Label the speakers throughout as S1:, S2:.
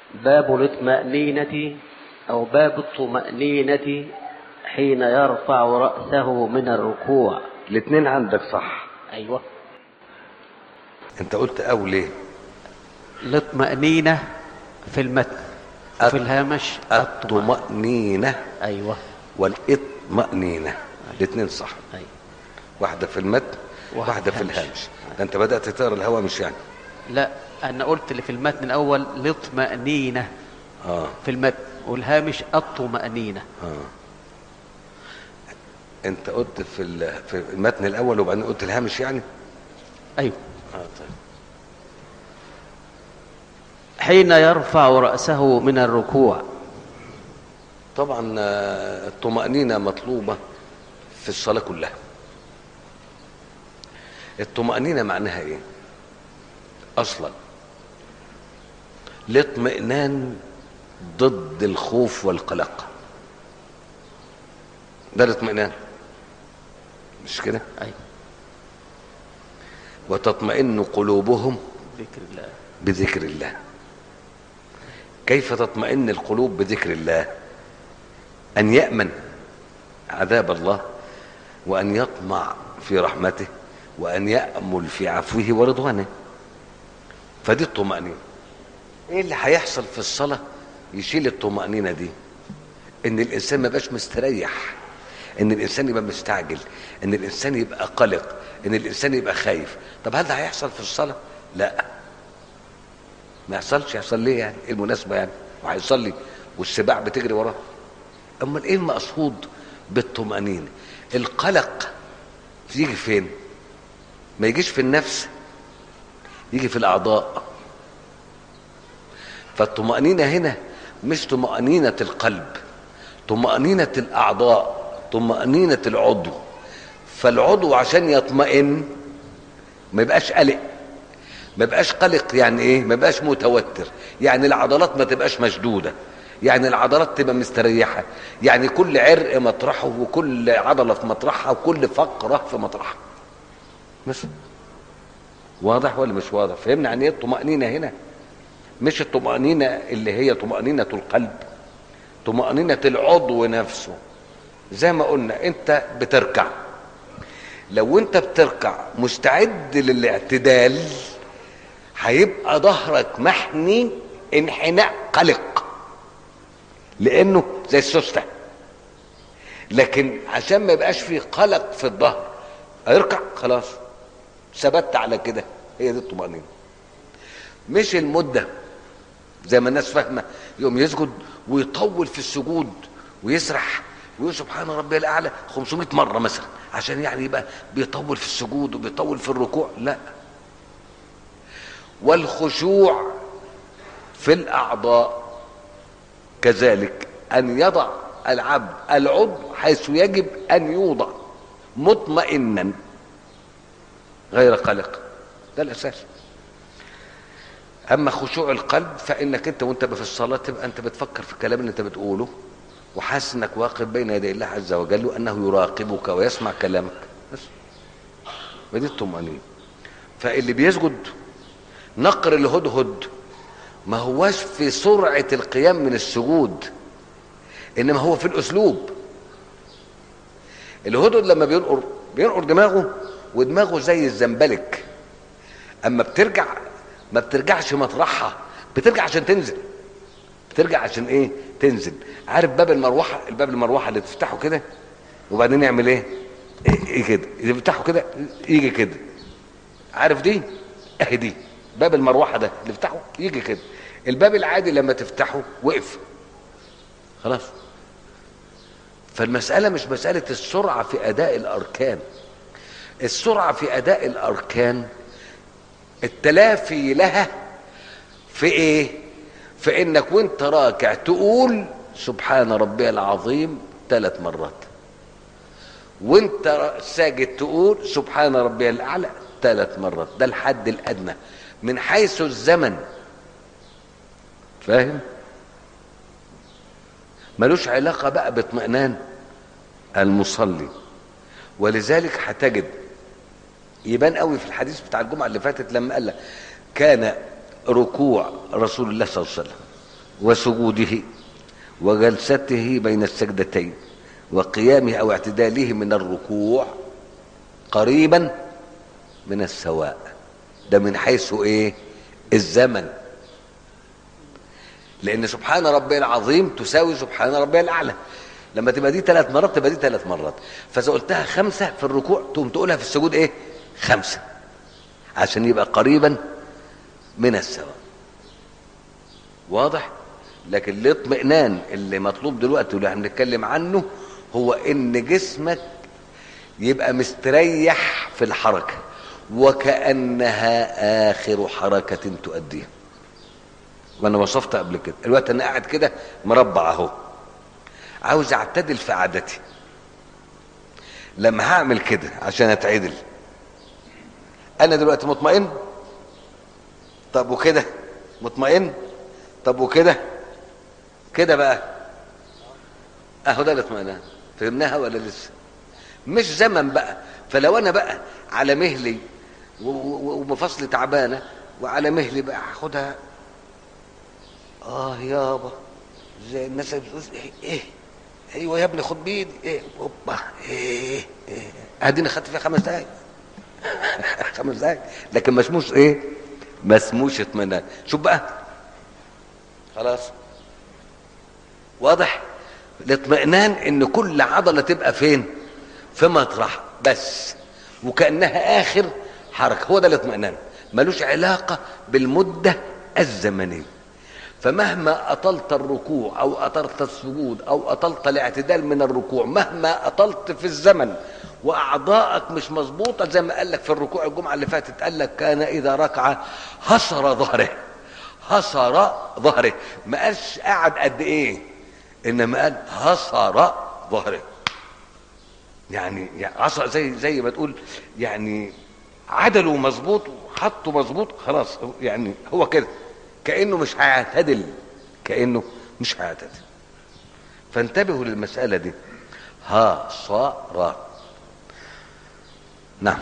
S1: باب الاطمأنينة أو باب الطمأنينة حين يرفع رأسه من الركوع
S2: الاثنين عندك صح
S1: أيوة
S2: انت قلت او ليه
S1: الاطمأنينة في المتن
S2: الط-
S1: في الهامش الطمأنينة
S2: الطمأنينة
S1: أيوة
S2: والاطمأنينة الاثنين صح
S1: أيوة
S2: واحدة في المتن
S1: واحدة
S2: واحدة في
S1: الهامش.
S2: الهامش ده انت بدأت تقرا الهوامش يعني
S1: لا أنا قلت اللي في المتن الأول الاطمأنينة
S2: اه
S1: في المتن والهامش الطمأنينة
S2: اه انت قلت في ال- في المتن الاول وبعدين قلت الهامش يعني
S1: أيوة
S2: اه طيب
S1: حين يرفع رأسه من الركوع
S2: طبعا آه، الطمأنينة مطلوبة في الصلاة كلها الطمأنينة معناها ايه اصلا الاطمئنان ضد الخوف والقلق ده الاطمئنان مش كده
S1: أيوة
S2: وتطمئن قلوبهم
S1: ذكر الله
S2: بذكر الله كيف تطمئن القلوب بذكر الله ان يامن عذاب الله وان يطمع في رحمته وان يامل في عفوه ورضوانه فدي الطمانينه ايه اللي هيحصل في الصلاه يشيل الطمانينه دي ان الانسان ما يبقاش مستريح ان الانسان يبقى مستعجل ان الانسان يبقى قلق ان الانسان يبقى خايف طب هل ده هيحصل في الصلاه لا ما يحصلش يحصل ليه يعني ايه المناسبه يعني وهيصلي والسباع بتجري وراه امال ايه المقصود بالطمانينه القلق يجي فين ما يجيش في النفس يجي في الاعضاء فالطمانينه هنا مش طمانينه القلب طمانينه الاعضاء طمانينه العضو فالعضو عشان يطمئن ما يبقاش قلق ما يبقاش قلق يعني ايه ما يبقاش متوتر يعني العضلات ما تبقاش مشدوده يعني العضلات تبقى مستريحه يعني كل عرق مطرحه وكل عضله في مطرحها وكل فقره في مطرحها بس واضح ولا مش واضح فهمنا عن ايه الطمانينه هنا مش الطمانينه اللي هي طمانينه القلب طمانينه العضو نفسه زي ما قلنا انت بتركع لو انت بتركع مستعد للاعتدال هيبقى ظهرك محني انحناء قلق لانه زي السوسته لكن عشان ما يبقاش في قلق في الظهر اركع خلاص ثبت على كده هي دي الطمانينه مش المده زي ما الناس فاهمه يقوم يسجد ويطول في السجود ويسرح ويقول سبحان ربي الاعلى 500 مره مثلا عشان يعني يبقى بيطول في السجود وبيطول في الركوع لا والخشوع في الاعضاء كذلك ان يضع العبد العضو حيث يجب ان يوضع مطمئنا غير قلق ده الاساس اما خشوع القلب فانك انت وانت في الصلاه تبقى انت بتفكر في الكلام اللي انت بتقوله وحاسس انك واقف بين يدي الله عز وجل وانه يراقبك ويسمع كلامك بس ودي الطمانينه فاللي بيسجد نقر الهدهد ما هواش في سرعه القيام من السجود انما هو في الاسلوب الهدهد لما بينقر بينقر دماغه ودماغه زي الزنبلك اما بترجع ما بترجعش مطرحها بترجع عشان تنزل بترجع عشان ايه تنزل عارف باب المروحه الباب المروحه اللي تفتحه كده وبعدين يعمل ايه ايه, إيه كده اللي تفتحه كده يجي كده عارف دي اهي دي باب المروحه ده اللي تفتحه يجي كده الباب العادي لما تفتحه وقف خلاص فالمسألة مش مسألة السرعة في أداء الأركان السرعة في أداء الأركان التلافي لها في إيه؟ في إنك وأنت راكع تقول سبحان ربي العظيم ثلاث مرات وأنت ساجد تقول سبحان ربي الأعلى ثلاث مرات ده الحد الأدنى من حيث الزمن فاهم؟ ملوش علاقة بقى باطمئنان المصلي ولذلك هتجد يبان قوي في الحديث بتاع الجمعة اللي فاتت لما قال لك كان ركوع رسول الله صلى الله عليه وسلم وسجوده وجلسته بين السجدتين وقيامه او اعتداله من الركوع قريبا من السواء ده من حيث ايه الزمن لان سبحان ربي العظيم تساوي سبحان ربي الاعلى لما تبقى دي ثلاث مرات تبقى دي ثلاث مرات فاذا قلتها خمسه في الركوع تقوم تقولها في السجود ايه خمسه عشان يبقى قريبا من السواء واضح لكن الاطمئنان اللي مطلوب دلوقتي واللي احنا بنتكلم عنه هو ان جسمك يبقى مستريح في الحركه وكانها اخر حركه تؤديها وانا وصفت قبل كده الوقت انا قاعد كده مربع اهو عاوز اعتدل في قعدتي لما هعمل كده عشان اتعدل انا دلوقتي مطمئن طب وكده مطمئن طب وكده كده بقى اهو ده الاطمئنان فهمناها ولا لسه مش زمن بقى فلو انا بقى على مهلي و- و- ومفاصلي تعبانه وعلى مهلي بقى هاخدها اه يابا زي الناس اللي بتقول ايه ايه ايوه يا ابني خد بايدي ايه اوبا ايه ايه اديني خدت فيها خمس دقايق خمس دقايق لكن ما اسموش ايه ما اسموش اطمئنان شوف بقى خلاص واضح الاطمئنان ان كل عضله تبقى فين في مطرح بس وكانها اخر حركه هو ده الاطمئنان ملوش علاقه بالمده الزمنيه فمهما اطلت الركوع او اطلت السجود او اطلت الاعتدال من الركوع مهما اطلت في الزمن واعضائك مش مظبوطه زي ما قال لك في الركوع الجمعه اللي فاتت قال لك كان اذا ركع حصر ظهره حصر ظهره ما قالش قعد قد ايه انما قال حصر ظهره يعني يعني عصا زي زي ما تقول يعني عدله مظبوط وحطه مظبوط خلاص يعني هو كده كانه مش هيعتدل كانه مش هيعتدل فانتبهوا للمساله دي ها صار نعم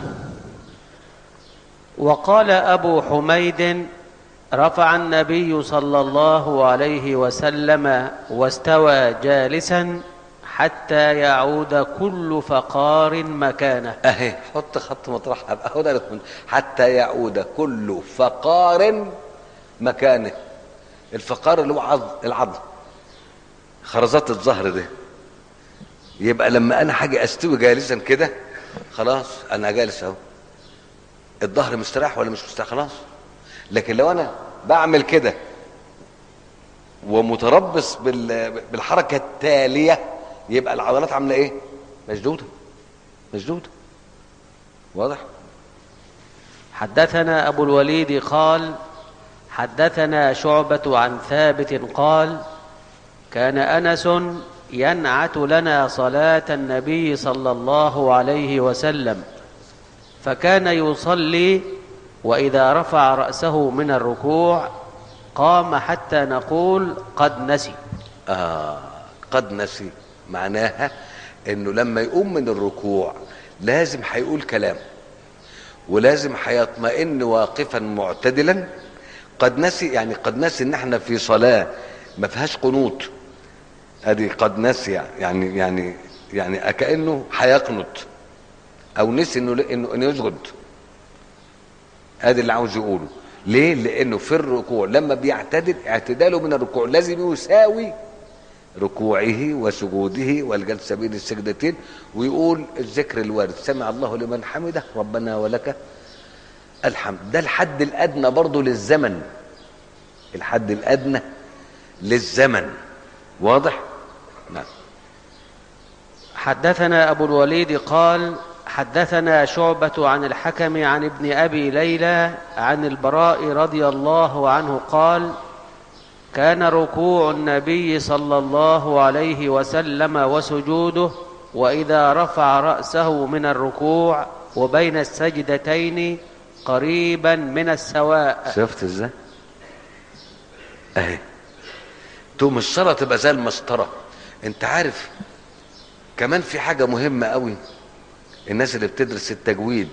S1: وقال أبو حميد رفع النبي صلى الله عليه وسلم واستوى جالسا حتى يعود كل فقار مكانه
S2: اهي حط خط مطرحها بقى هو ده الاطمئنان. حتى يعود كل فقار مكانه الفقار اللي هو عظم العظم خرزات الظهر ده يبقى لما انا حاجه استوي جالسا كده خلاص انا جالس اهو الظهر مستريح ولا مش مستريح خلاص لكن لو انا بعمل كده ومتربص بال- بالحركه التاليه يبقى العضلات عامله ايه مشدوده مشدوده واضح
S1: حدثنا أبو الوليد قال حدثنا شعبة عن ثابت قال كان أنس ينعت لنا صلاة النبي صلى الله عليه وسلم فكان يصلي وإذا رفع رأسه من الركوع قام حتى نقول قد نسي
S2: آه قد نسي معناها انه لما يقوم من الركوع لازم هيقول كلام ولازم هيطمئن واقفا معتدلا قد نسي يعني قد نسي ان احنا في صلاه ما فيهاش قنوت ادي قد نسي يعني يعني يعني كانه هيقنط او نسي انه انه انه يسجد ادي اللي عاوز يقوله ليه لانه في الركوع لما بيعتدل اعتداله من الركوع لازم يساوي ركوعه وسجوده والجلسه بين السجدتين ويقول الذكر الوارد سمع الله لمن حمده ربنا ولك الحمد ده الحد الادنى برضه للزمن الحد الادنى للزمن واضح نعم
S1: حدثنا أبو الوليد قال حدثنا شعبة عن الحكم عن ابن أبي ليلى عن البراء رضي الله عنه قال كان ركوع النبي صلى الله عليه وسلم وسجوده وإذا رفع رأسه من الركوع وبين السجدتين قريبا من السواء
S2: شفت ازاي اهي تقوم الصلاه تبقى زي المسطره انت عارف كمان في حاجه مهمه قوي الناس اللي بتدرس التجويد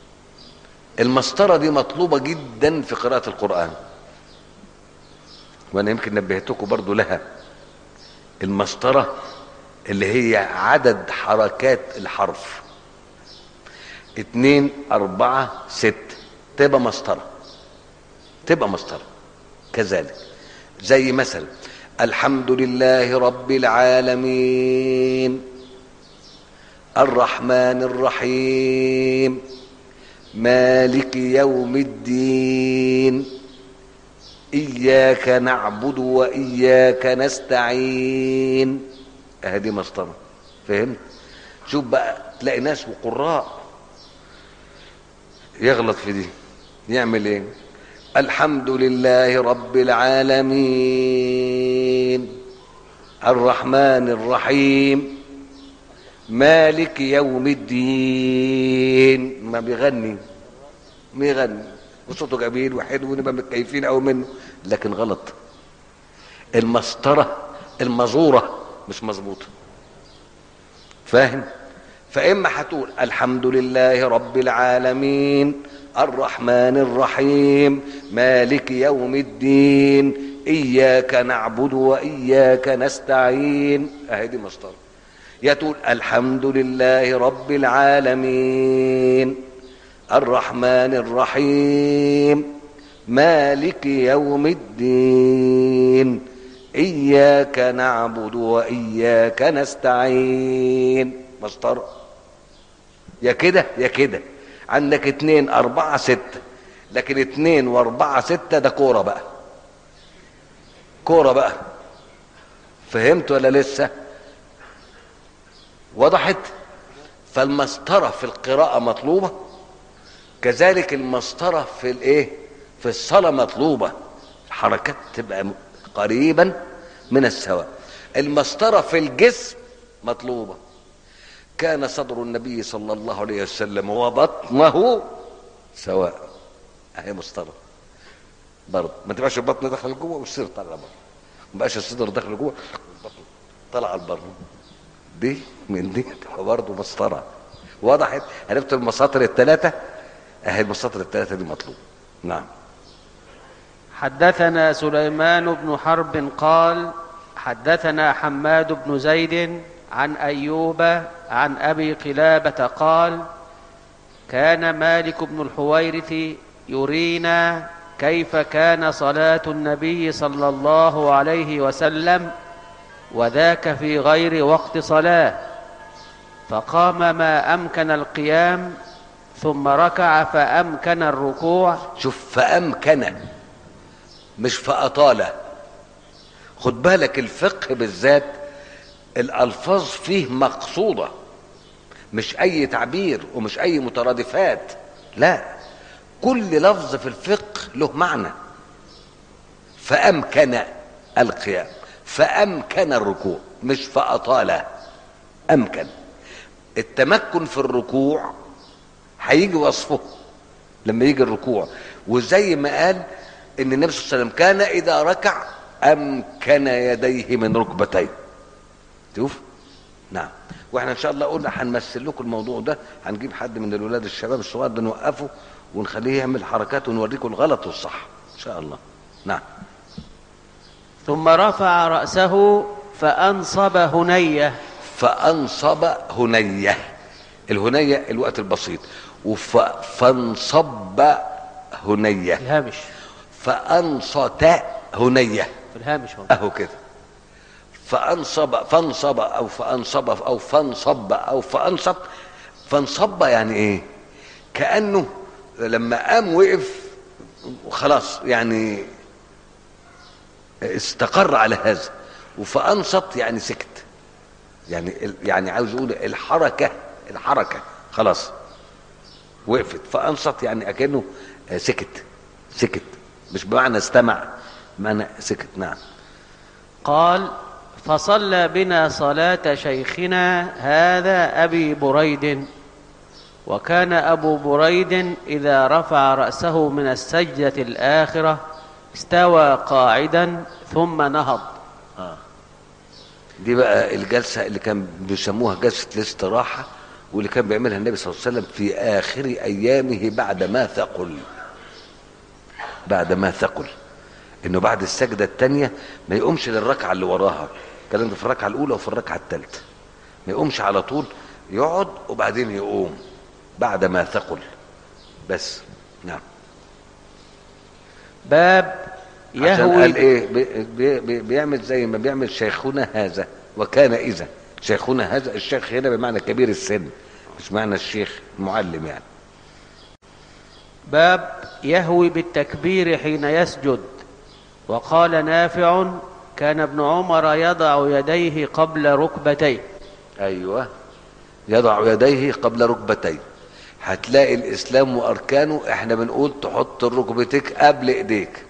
S2: المسطره دي مطلوبه جدا في قراءه القران وانا يمكن نبهتكم برضو لها المسطرة اللي هي عدد حركات الحرف اتنين اربعة ست تبقى مسطرة تبقى مسطرة كذلك زي مثلا الحمد لله رب العالمين الرحمن الرحيم مالك يوم الدين إياك نعبد وإياك نستعين هذه مسطرة فهمت شوف بقى تلاقي ناس وقراء يغلط في دي يعمل ايه الحمد لله رب العالمين الرحمن الرحيم مالك يوم الدين ما بيغني بيغني وصوته جميل وحلو ونبقى متكيفين قوي منه لكن غلط المسطرة المزورة مش مظبوطة فاهم فإما هتقول الحمد لله رب العالمين الرحمن الرحيم مالك يوم الدين إياك نعبد وإياك نستعين أهي دي مسطرة يا تقول الحمد لله رب العالمين الرحمن الرحيم مالك يوم الدين إياك نعبد وإياك نستعين مسطرة يا كده يا كده عندك اتنين أربعة ستة لكن اتنين وأربعة ستة ده كورة بقى كورة بقى فهمت ولا لسه وضحت فالمسطرة في القراءة مطلوبة كذلك المسطرة في الايه في الصلاة مطلوبة الحركات تبقى قريبا من السواء المسطرة في الجسم مطلوبة كان صدر النبي صلى الله عليه وسلم وبطنه سواء اهي مسطرة برضه ما تبقاش البطن داخل جوه والصدر طالع بره ما بقاش الصدر داخل جوه البطن طلع لبره دي من دي برضه مسطرة وضحت عرفت المساطر الثلاثة اهي المساطر الثلاثة دي مطلوب نعم
S1: حدثنا سليمان بن حرب قال حدثنا حماد بن زيد عن ايوب عن ابي قلابه قال كان مالك بن الحويرث يرينا كيف كان صلاه النبي صلى الله عليه وسلم وذاك في غير وقت صلاه فقام ما امكن القيام ثم ركع فامكن الركوع
S2: شوف فأمكن مش فأطال خد بالك الفقه بالذات الألفاظ فيه مقصودة مش أي تعبير ومش أي مترادفات لا كل لفظ في الفقه له معنى فأمكن القيام فأمكن الركوع مش فأطال أمكن التمكن في الركوع هيجي وصفه لما يجي الركوع وزي ما قال ان النبي صلى الله عليه وسلم كان اذا ركع امكن يديه من ركبتيه شوف نعم واحنا ان شاء الله قلنا هنمثل لكم الموضوع ده هنجيب حد من الولاد الشباب الصغار ده نوقفه ونخليه يعمل حركات ونوريكم الغلط والصح ان شاء الله نعم
S1: ثم رفع راسه فانصب هنيه
S2: فانصب هنيه الهنيه الوقت البسيط وف... فانصب هنيه
S1: الهامش
S2: فانصت هنيه
S1: في الهامش هو
S2: اهو كده فانصب فانصب او فانصب او فانصب او فانصب فانصب يعني ايه كانه لما قام وقف وخلاص يعني استقر على هذا وفانصت يعني سكت يعني يعني عاوز اقول الحركه الحركه خلاص وقفت فانصت يعني اكنه سكت سكت مش بمعنى استمع بمعنى سكت نعم
S1: قال فصلى بنا صلاة شيخنا هذا أبي بريد وكان أبو بريد إذا رفع رأسه من السجدة الآخرة استوى قاعدا ثم نهض
S2: دي بقى الجلسة اللي كان بيسموها جلسة الاستراحة واللي كان بيعملها النبي صلى الله عليه وسلم في آخر أيامه بعد ما ثقل بعد ما ثقل انه بعد السجده الثانيه ما يقومش للركعه اللي وراها الكلام ده في الركعه الاولى وفي الركعه الثالثه ما يقومش على طول يقعد وبعدين يقوم بعد ما ثقل بس نعم
S1: باب
S2: عشان
S1: يهوي
S2: قال ايه بي بي بي بيعمل زي ما بيعمل شيخنا هذا وكان اذا شيخنا هذا الشيخ هنا بمعنى كبير السن مش معنى الشيخ المعلم يعني
S1: باب يهوي بالتكبير حين يسجد وقال نافع كان ابن عمر يضع يديه قبل ركبتيه
S2: ايوه يضع يديه قبل ركبتيه هتلاقي الاسلام واركانه احنا بنقول تحط ركبتيك قبل ايديك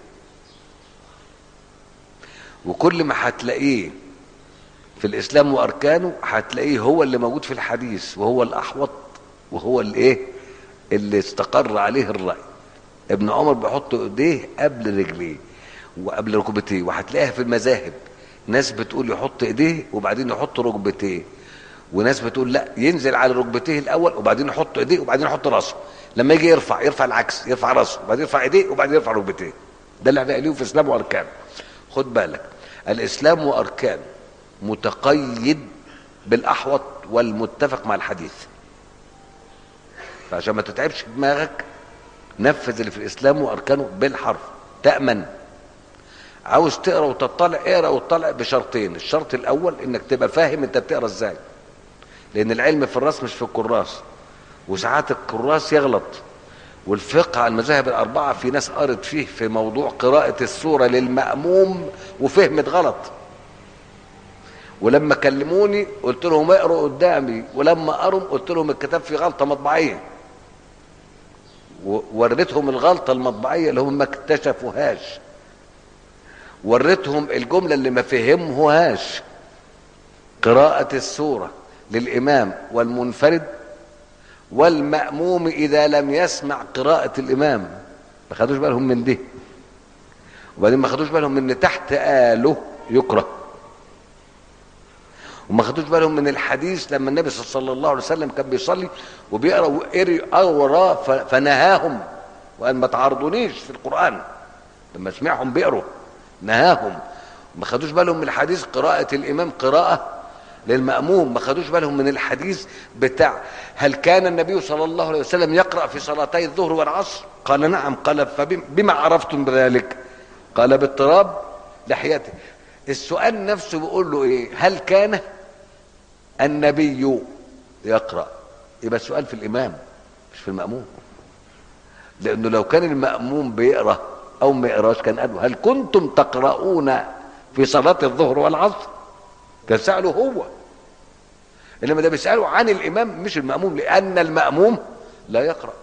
S2: وكل ما هتلاقيه في الاسلام واركانه هتلاقيه هو اللي موجود في الحديث وهو الاحوط وهو الايه اللي استقر عليه الراي ابن عمر بيحط ايديه قبل رجليه وقبل ركبتيه وهتلاقيها في المذاهب ناس بتقول يحط ايديه وبعدين يحط ركبتيه وناس بتقول لا ينزل على ركبتيه الاول وبعدين يحط ايديه وبعدين يحط راسه لما يجي يرفع يرفع العكس يرفع راسه وبعدين يرفع ايديه وبعدين يرفع ركبتيه ده اللي احنا قايلينه في الاسلام واركانه خد بالك الاسلام واركانه متقيد بالاحوط والمتفق مع الحديث فعشان ما تتعبش دماغك نفذ اللي في الاسلام واركانه بالحرف تامن عاوز تقرا وتطلع اقرا وتطلع بشرطين الشرط الاول انك تبقى فاهم انت بتقرا ازاي لان العلم في الراس مش في الكراس وساعات الكراس يغلط والفقه على المذاهب الاربعه في ناس قرت فيه في موضوع قراءه السوره للماموم وفهمت غلط ولما كلموني قلت لهم اقروا قدامي ولما قروا قلت لهم الكتاب فيه غلطه مطبعيه ووريتهم الغلطه المطبعيه اللي هم ما اكتشفوهاش وريتهم الجمله اللي ما فهموهاش قراءه السوره للامام والمنفرد والماموم اذا لم يسمع قراءه الامام ما خدوش بالهم من دي وبعدين ما خدوش بالهم من تحت آله يكره وما خدوش بالهم من الحديث لما النبي صلى الله عليه وسلم كان بيصلي وبيقرا وقرا فنهاهم وقال ما تعرضونيش في القران لما سمعهم بيقروا نهاهم ما خدوش بالهم من الحديث قراءة الإمام قراءة للمأموم ما خدوش بالهم من الحديث بتاع هل كان النبي صلى الله عليه وسلم يقرأ في صلاتي الظهر والعصر قال نعم قال فبما عرفتم بذلك قال باضطراب لحيته السؤال نفسه بيقول له ايه هل كان النبي يقرأ يبقى السؤال في الإمام مش في المأموم لأنه لو كان المأموم بيقرأ او ما يقراش كان قالوا هل كنتم تقرؤون في صلاة الظهر والعصر كان سأله هو انما ده بيسأله عن الامام مش المأموم لان المأموم لا يقرأ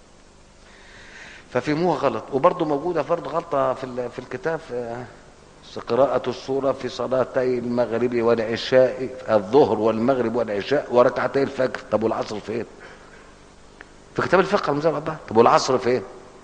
S2: ففهموها غلط وبرضه موجودة فرض غلطة في في الكتاب في قراءة السورة في صلاتي المغرب والعشاء الظهر والمغرب والعشاء وركعتي الفجر طب والعصر فين؟ في كتاب الفقه المذهب بقى طب والعصر فين؟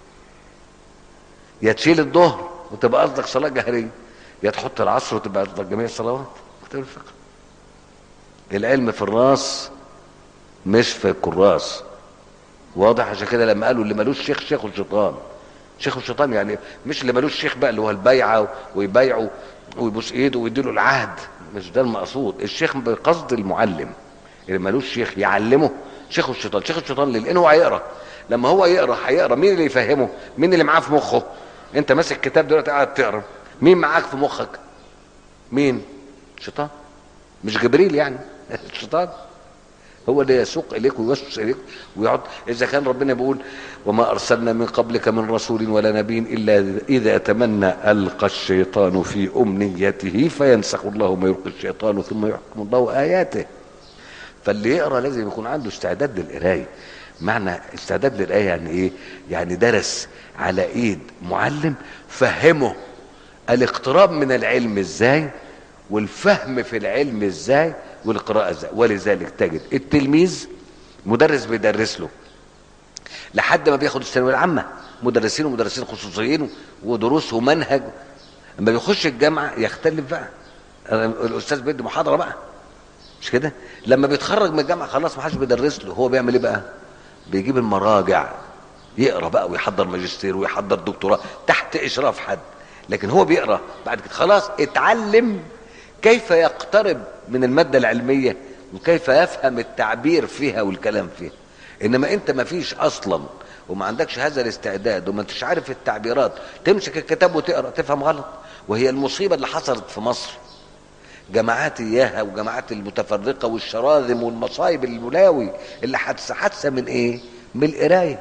S2: يا تشيل الظهر وتبقى قصدك صلاه جهريه يا تحط العصر وتبقى قصدك جميع الصلوات كتاب الفقه العلم في الراس مش في الكراس واضح عشان كده لما قالوا اللي ملوش شيخ شيخ الشيطان شيخ الشيطان يعني مش اللي ملوش شيخ بقى اللي هو البيعه ويبايعه ويبوس ايده ويديله العهد مش ده المقصود الشيخ بقصد المعلم اللي ملوش شيخ يعلمه شيخ الشيطان شيخ الشيطان ليه لانه هو هيقرا لما هو يقرا هيقرا مين اللي يفهمه مين اللي معاه في مخه انت ماسك كتاب دلوقتي قاعد تقرا مين معاك في مخك مين الشيطان مش جبريل يعني الشيطان هو اللي يسوق اليك ويوسوس اليك ويقعد اذا كان ربنا بيقول وما ارسلنا من قبلك من رسول ولا نبي الا اذا تمنى القى الشيطان في امنيته فينسخ الله ما يلقي الشيطان ثم يحكم الله اياته فاللي يقرا لازم يكون عنده استعداد للقرايه معنى استعداد للآية يعني إيه؟ يعني درس على إيد معلم فهمه الاقتراب من العلم إزاي والفهم في العلم إزاي والقراءة إزاي ولذلك تجد التلميذ مدرس بيدرس له لحد ما بياخد الثانوية العامة مدرسين ومدرسين خصوصيين ودروس ومنهج لما بيخش الجامعة يختلف بقى الأستاذ بيدي محاضرة بقى مش كده لما بيتخرج من الجامعة خلاص ما حدش بيدرس له هو بيعمل ايه بقى بيجيب المراجع يقرا بقى ويحضر ماجستير ويحضر دكتوراه تحت اشراف حد لكن هو بيقرا بعد كده خلاص اتعلم كيف يقترب من الماده العلميه وكيف يفهم التعبير فيها والكلام فيها انما انت ما فيش اصلا وما عندكش هذا الاستعداد وما انتش عارف التعبيرات تمسك الكتاب وتقرا تفهم غلط وهي المصيبه اللي حصلت في مصر جماعات اياها وجماعات المتفرقه والشراذم والمصايب الملاوي اللي حادثه حادثه من ايه؟ من القرايه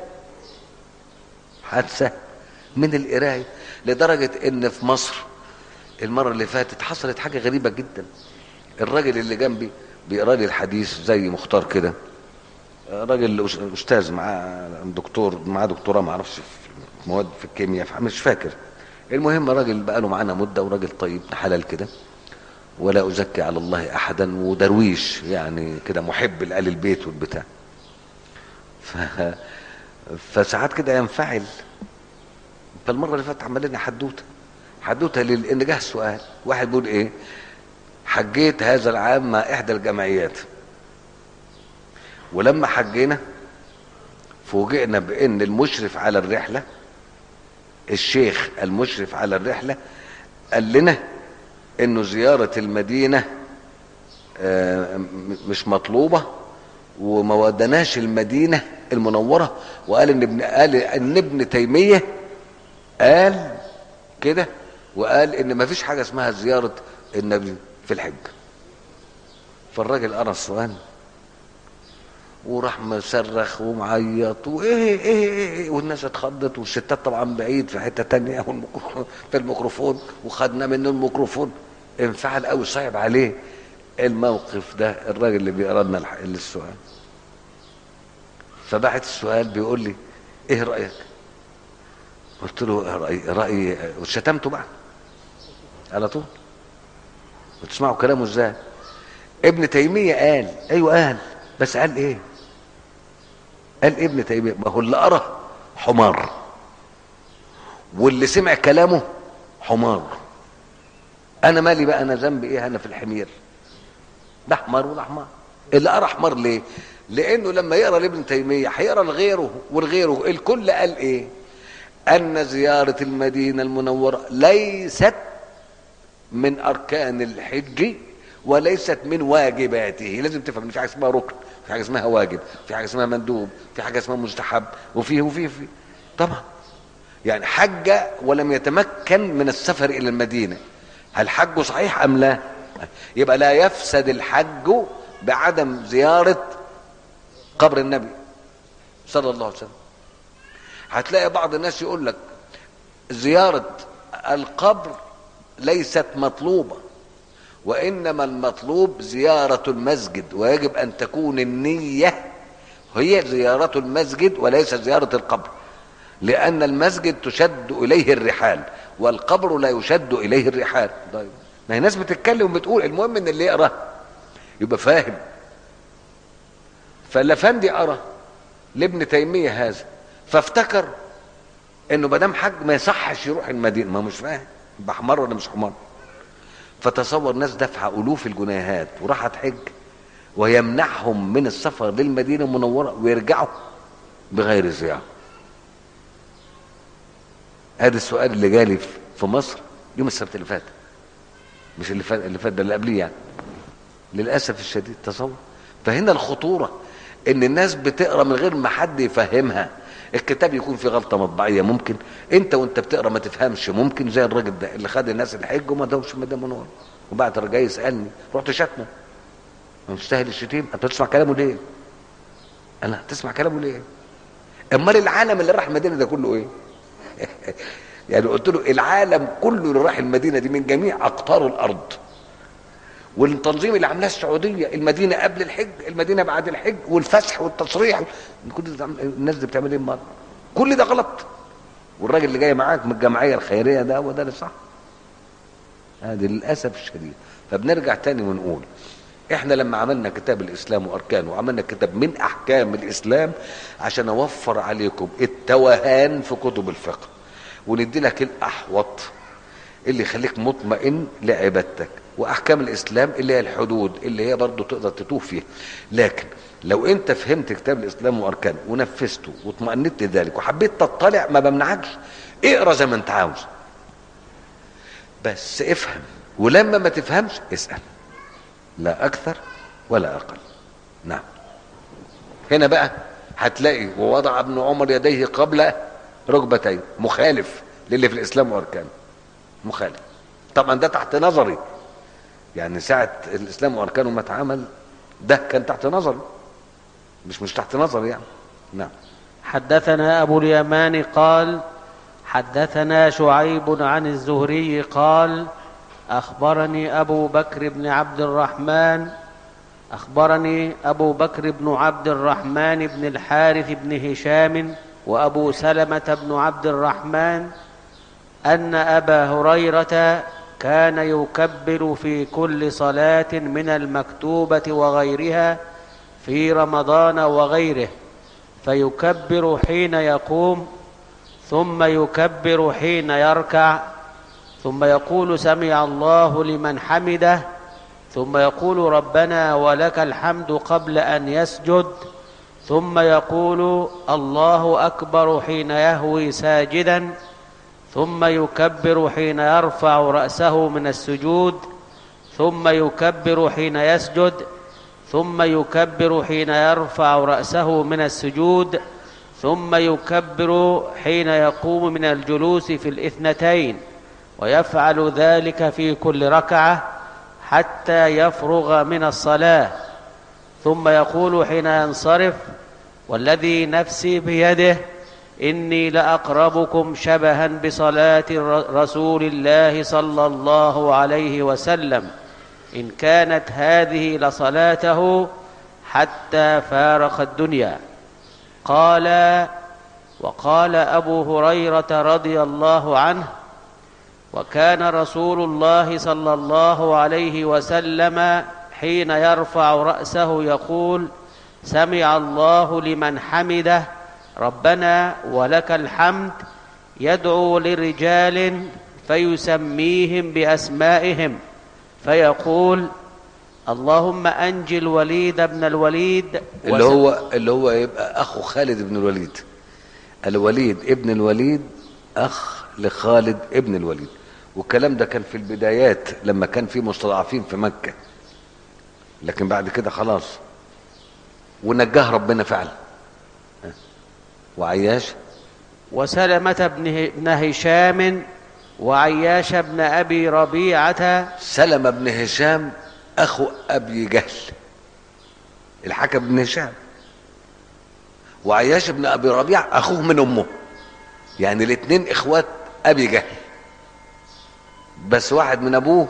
S2: حادثه من القرايه لدرجه ان في مصر المره اللي فاتت حصلت حاجه غريبه جدا الراجل اللي جنبي بيقرا لي الحديث زي مختار كده راجل أس- استاذ معاه دكتور معاه دكتوراه ما اعرفش في مواد في الكيمياء في- مش فاكر المهم راجل بقى له معانا مده وراجل طيب حلال كده ولا ازكي على الله احدا ودرويش يعني كده محب لآل البيت والبتاع ف... فساعات كده ينفعل فالمره اللي فاتت عمل لنا حدوته حدوته لل- ان جه سؤال واحد بيقول ايه حجيت هذا العام مع احدى الجمعيات ولما حجينا فوجئنا بان المشرف على الرحله الشيخ المشرف على الرحله قال لنا انه زياره المدينه آه، م- مش مطلوبه وما ودناش المدينه المنوره وقال ان ابن قال ان ابن تيميه قال كده وقال ان ما فيش حاجه اسمها زياره النبي في الحج فالراجل قرا السؤال وراح مصرخ ومعيط وايه ايه ايه, إيه والناس اتخضت والستات طبعا بعيد في حته تانية والميكرو- في الميكروفون وخدنا منه الميكروفون انفعل قوي صعب عليه الموقف ده الراجل اللي بيقرا لنا الح- السؤال فبعت السؤال بيقول لي ايه رايك قلت له رايي رايي وشتمته بقى على طول وتسمعوا كلامه ازاي ابن تيميه قال ايوه قال بس قال ايه قال ابن تيميه ما هو اللي قرا حمار واللي سمع كلامه حمار انا مالي بقى انا ذنبي ايه انا في الحمير ده حمار وده حمار اللي قرا حمار ليه لانه لما يقرا لابن تيميه هيقرا لغيره ولغيره الكل قال ايه ان زياره المدينه المنوره ليست من اركان الحج وليست من واجباته لازم تفهم ان في حاجه اسمها ركن في حاجه اسمها واجب في حاجه اسمها مندوب في حاجه اسمها مستحب وفيه وفيه وفيه طبعا يعني حج ولم يتمكن من السفر الى المدينه هل حجه صحيح ام لا يبقى لا يفسد الحج بعدم زياره قبر النبي صلى الله عليه وسلم هتلاقي بعض الناس يقول لك زياره القبر ليست مطلوبه وانما المطلوب زياره المسجد ويجب ان تكون النيه هي زياره المسجد وليس زياره القبر لان المسجد تشد اليه الرحال والقبر لا يشد اليه الرحال طيب ما هي ناس بتتكلم وبتقول المهم ان اللي يقرا يبقى فاهم فالافندي قرا لابن تيميه هذا فافتكر انه ما دام حج ما يصحش يروح المدينه ما هو مش فاهم يبقى حمار ولا مش حمار فتصور ناس دفع الوف الجنيهات وراحت حج ويمنعهم من السفر للمدينه المنوره ويرجعوا بغير زياره هذا السؤال اللي جالي في مصر يوم السبت اللي فات مش اللي فات اللي فات ده اللي قبليه يعني للاسف الشديد تصور فهنا الخطوره ان الناس بتقرا من غير ما حد يفهمها الكتاب يكون فيه غلطه مطبعيه ممكن انت وانت بتقرا ما تفهمش ممكن زي الراجل ده اللي خد الناس الحج وما دوش مدام منور وبعد رجع يسالني رحت شتمه مستاهل الشتيم انت بتسمع كلامه ليه؟ انا تسمع كلامه ليه؟ امال العالم اللي راح المدينه ده كله ايه؟ يعني قلت له العالم كله اللي راح المدينه دي من جميع اقطار الارض والتنظيم اللي عاملاه السعوديه المدينه قبل الحج المدينه بعد الحج والفسح والتصريح كل ده الناس دي بتعمل ايه امال كل ده غلط والراجل اللي جاي معاك من الجمعيه الخيريه ده هو ده اللي صح هذه للاسف الشديد فبنرجع تاني ونقول احنا لما عملنا كتاب الاسلام واركانه وعملنا كتاب من احكام الاسلام عشان اوفر عليكم التوهان في كتب الفقه وندي لك الاحوط اللي يخليك مطمئن لعبادتك واحكام الاسلام اللي هي الحدود اللي هي برضه تقدر تتوه فيها لكن لو انت فهمت كتاب الاسلام واركانه ونفذته واطمأنت لذلك وحبيت تطلع ما بمنعكش اقرا زي ما انت عاوز بس افهم ولما ما تفهمش اسأل لا أكثر ولا أقل نعم هنا بقى هتلاقي ووضع ابن عمر يديه قبل ركبتين مخالف للي في الإسلام وأركانه مخالف طبعا ده تحت نظري يعني ساعة الإسلام وأركانه ما اتعمل ده كان تحت نظري مش مش تحت نظري يعني نعم
S1: حدثنا أبو اليمان قال حدثنا شعيب عن الزهري قال أخبرني أبو بكر بن عبد الرحمن أخبرني أبو بكر بن عبد الرحمن بن الحارث بن هشام وأبو سلمة بن عبد الرحمن أن أبا هريرة كان يكبر في كل صلاة من المكتوبة وغيرها في رمضان وغيره فيكبر حين يقوم ثم يكبر حين يركع ثم يقول سمع الله لمن حمده ثم يقول ربنا ولك الحمد قبل ان يسجد ثم يقول الله اكبر حين يهوي ساجدا ثم يكبر حين يرفع راسه من السجود ثم يكبر حين يسجد ثم يكبر حين يرفع راسه من السجود ثم يكبر حين يقوم من الجلوس في الاثنتين ويفعل ذلك في كل ركعه حتى يفرغ من الصلاه ثم يقول حين ينصرف والذي نفسي بيده اني لاقربكم شبها بصلاه رسول الله صلى الله عليه وسلم ان كانت هذه لصلاته حتى فارق الدنيا قال وقال ابو هريره رضي الله عنه وكان رسول الله صلى الله عليه وسلم حين يرفع راسه يقول سمع الله لمن حمده ربنا ولك الحمد يدعو لرجال فيسميهم باسمائهم فيقول اللهم انج الوليد بن الوليد
S2: اللي هو اللي هو يبقى اخو خالد بن الوليد الوليد ابن الوليد اخ لخالد ابن الوليد والكلام ده كان في البدايات لما كان في مستضعفين في مكة لكن بعد كده خلاص ونجاه ربنا فعلا وعياش
S1: وسلمة بن بن هشام وعياش بن أبي ربيعة
S2: سلمة بن هشام اخو ابي جهل الحكم بن هشام وعياش بن ابي ربيع اخوه من امه يعني الاثنين اخوات ابي جهل بس واحد من ابوه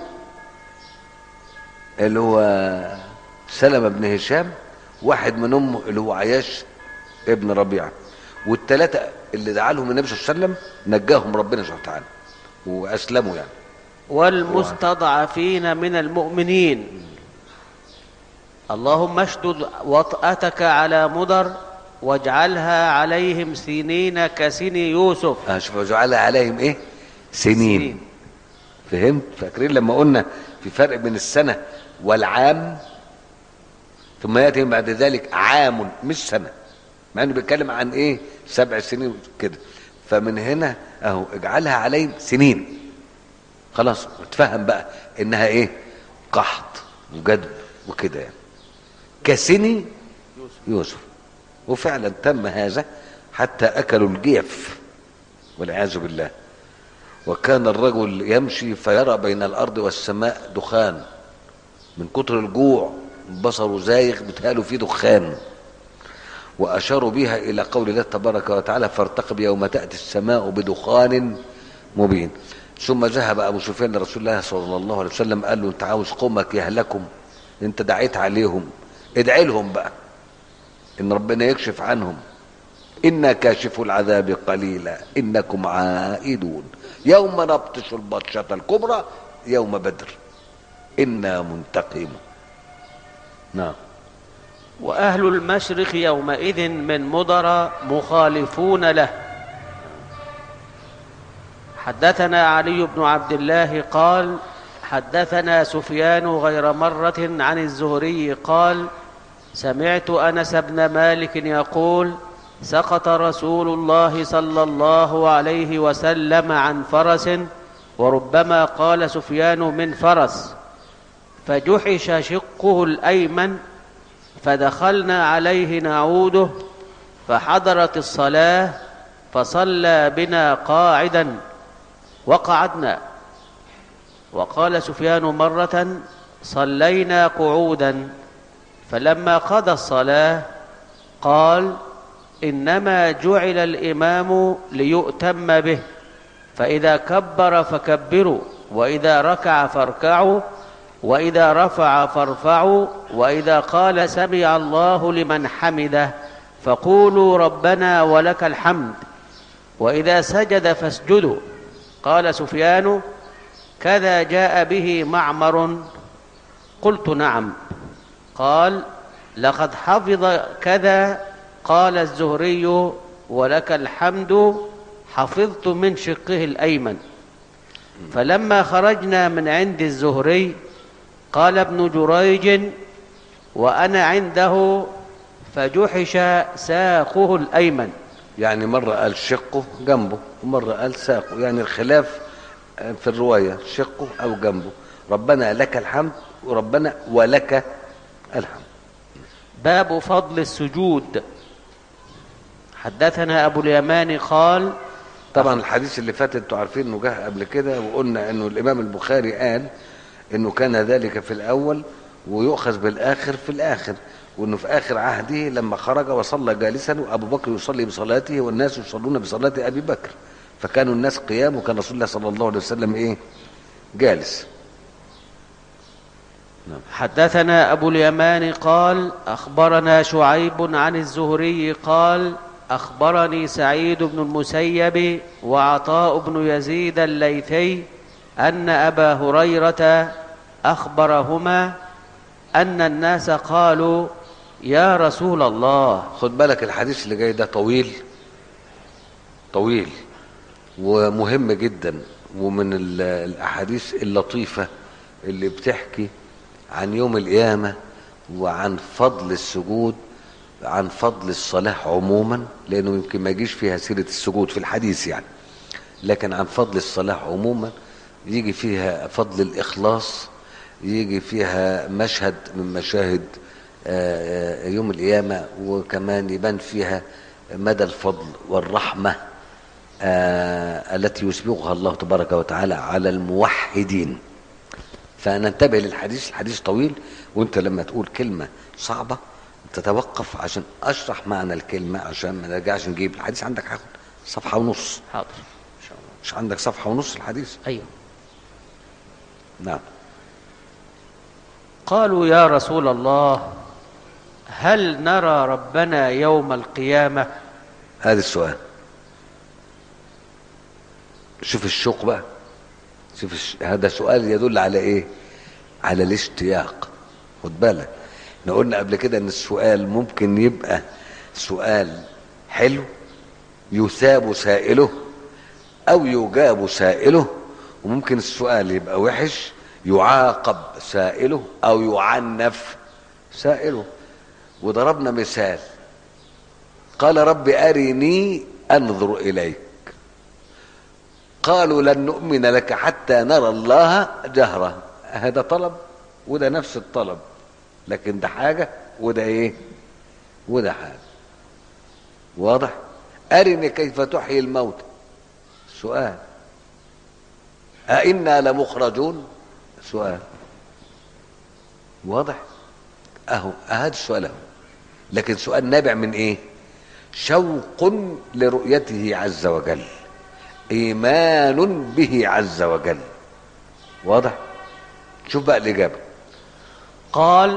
S2: اللي هو سلمة بن هشام واحد من امه اللي هو عياش ابن ربيعه والثلاثه اللي دعا لهم النبي صلى الله عليه وسلم نجاهم ربنا سبحانه وتعالى واسلموا يعني
S1: والمستضعفين من المؤمنين اللهم اشدد وطأتك على مضر واجعلها عليهم سنين كسن يوسف
S2: اه شوف وجعل عليهم ايه سنين,
S1: سنين.
S2: سنين. فهمت فاكرين لما قلنا في فرق بين السنه والعام ثم ياتي بعد ذلك عام مش سنه مع انه بيتكلم عن ايه سبع سنين كده فمن هنا اهو اجعلها عليهم سنين خلاص اتفهم بقى انها ايه قحط وجدب وكده يعني كسني يوسف وفعلا تم هذا حتى اكلوا الجيف والعياذ بالله وكان الرجل يمشي فيرى بين الارض والسماء دخان من كتر الجوع بصره زايغ بتهاله فيه دخان واشاروا بها الى قول الله تبارك وتعالى فارتقب يوم تاتي السماء بدخان مبين ثم ذهب ابو سفيان لرسول الله صلى الله عليه وسلم قال له انت عاوز قومك يهلكم انت دعيت عليهم ادعي لهم بقى ان ربنا يكشف عنهم انا كاشف العذاب قليلا انكم عائدون يوم نبطش البطشه الكبرى يوم بدر انا منتقمون نعم
S1: وأهل المشرق يومئذ من مضر مخالفون له حدثنا علي بن عبد الله قال حدثنا سفيان غير مرة عن الزهري قال سمعت أنس بن مالك يقول سقط رسول الله صلى الله عليه وسلم عن فرس وربما قال سفيان من فرس فجحش شقه الأيمن فدخلنا عليه نعوده فحضرت الصلاة فصلى بنا قاعدا وقعدنا وقال سفيان مرة صلينا قعودا فلما قضى الصلاة قال إنما جعل الإمام ليؤتم به فإذا كبر فكبروا وإذا ركع فاركعوا وإذا رفع فارفعوا وإذا قال سمع الله لمن حمده فقولوا ربنا ولك الحمد وإذا سجد فاسجدوا قال سفيان كذا جاء به معمر قلت نعم قال لقد حفظ كذا قال الزهري ولك الحمد حفظت من شقه الأيمن فلما خرجنا من عند الزهري قال ابن جريج وأنا عنده فجحش ساقه الأيمن
S2: يعني مرة قال شقه جنبه ومرة قال ساقه يعني الخلاف في الرواية شقه أو جنبه ربنا لك الحمد وربنا ولك الحمد
S1: باب فضل السجود حدثنا أبو اليمان قال
S2: طبعا الحديث اللي فات انتوا عارفين انه جه قبل كده وقلنا انه الامام البخاري قال انه كان ذلك في الاول ويؤخذ بالاخر في الاخر وانه في اخر عهده لما خرج وصلى جالسا وابو بكر يصلي بصلاته والناس يصلون بصلاه ابي بكر فكانوا الناس قيام وكان رسول الله صلى الله عليه وسلم ايه جالس
S1: حدثنا أبو اليمان قال أخبرنا شعيب عن الزهري قال أخبرني سعيد بن المسيب وعطاء بن يزيد الليثي أن أبا هريرة أخبرهما أن الناس قالوا يا رسول الله
S2: خد بالك الحديث اللي جاي ده طويل طويل ومهم جدا ومن ال- الاحاديث اللطيفه اللي بتحكي عن يوم القيامه وعن فضل السجود عن فضل الصلاه عموما لانه يمكن ما يجيش فيها سيره السجود في الحديث يعني لكن عن فضل الصلاه عموما يجي فيها فضل الاخلاص يجي فيها مشهد من مشاهد آه، آه، يوم القيامه وكمان يبان فيها مدى الفضل والرحمه آه، التي يسبغها الله تبارك وتعالى على الموحدين فننتبه للحديث الحديث طويل وانت لما تقول كلمة صعبة تتوقف عشان اشرح معنى الكلمة عشان ما نرجعش نجيب الحديث عندك هاخد صفحة ونص
S1: حاضر إن شاء الله
S2: مش عندك صفحة ونص الحديث
S1: أيوه
S2: نعم
S1: قالوا يا رسول الله هل نرى ربنا يوم القيامة
S2: هذا السؤال شوف الشوق بقى شوف الش... هذا سؤال يدل على ايه على الاشتياق خد بالك احنا قلنا قبل كده ان السؤال ممكن يبقى سؤال حلو يثاب سائله او يجاب سائله وممكن السؤال يبقى وحش يعاقب سائله او يعنف سائله وضربنا مثال قال رب أرني أنظر إليك قالوا لن نؤمن لك حتى نرى الله جهرة هذا طلب وده نفس الطلب لكن ده حاجة وده ايه وده حاجة واضح أرني كيف تحيي الموت سؤال أئنا لمخرجون سؤال واضح اهو هذا السؤال اهو لكن سؤال نابع من ايه شوق لرؤيته عز وجل ايمان به عز وجل واضح شوف بقى الاجابه
S1: قال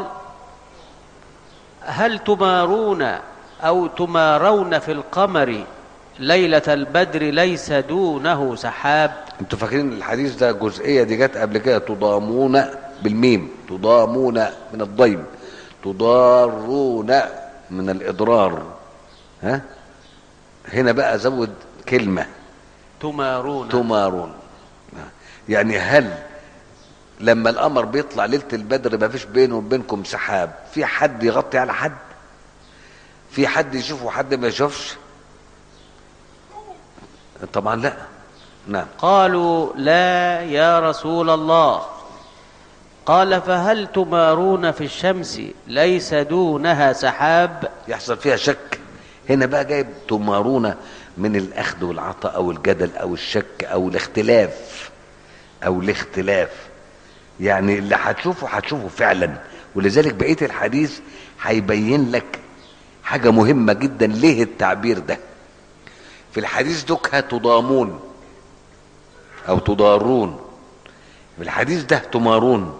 S1: هل تمارون أو تمارون في القمر ليلة البدر ليس دونه سحاب
S2: انتوا فاكرين الحديث ده الجزئيه دي جت قبل كده تضامون بالميم تضامون من الضيم تضارون من الاضرار ها هنا بقى زود كلمه
S1: تمارون
S2: تمارون يعني هل لما القمر بيطلع ليله البدر ما فيش بينه وبينكم سحاب في حد يغطي على حد في حد يشوف وحد ما يشوفش طبعا لا نعم
S1: قالوا لا يا رسول الله قال فهل تمارون في الشمس ليس دونها سحاب
S2: يحصل فيها شك هنا بقى جايب تمارون من الاخذ والعطاء او الجدل او الشك او الاختلاف او الاختلاف يعني اللي هتشوفه هتشوفه فعلا ولذلك بقيه الحديث هيبين لك حاجه مهمه جدا ليه التعبير ده في الحديث دكها تضامون او تضارون في الحديث ده تمارون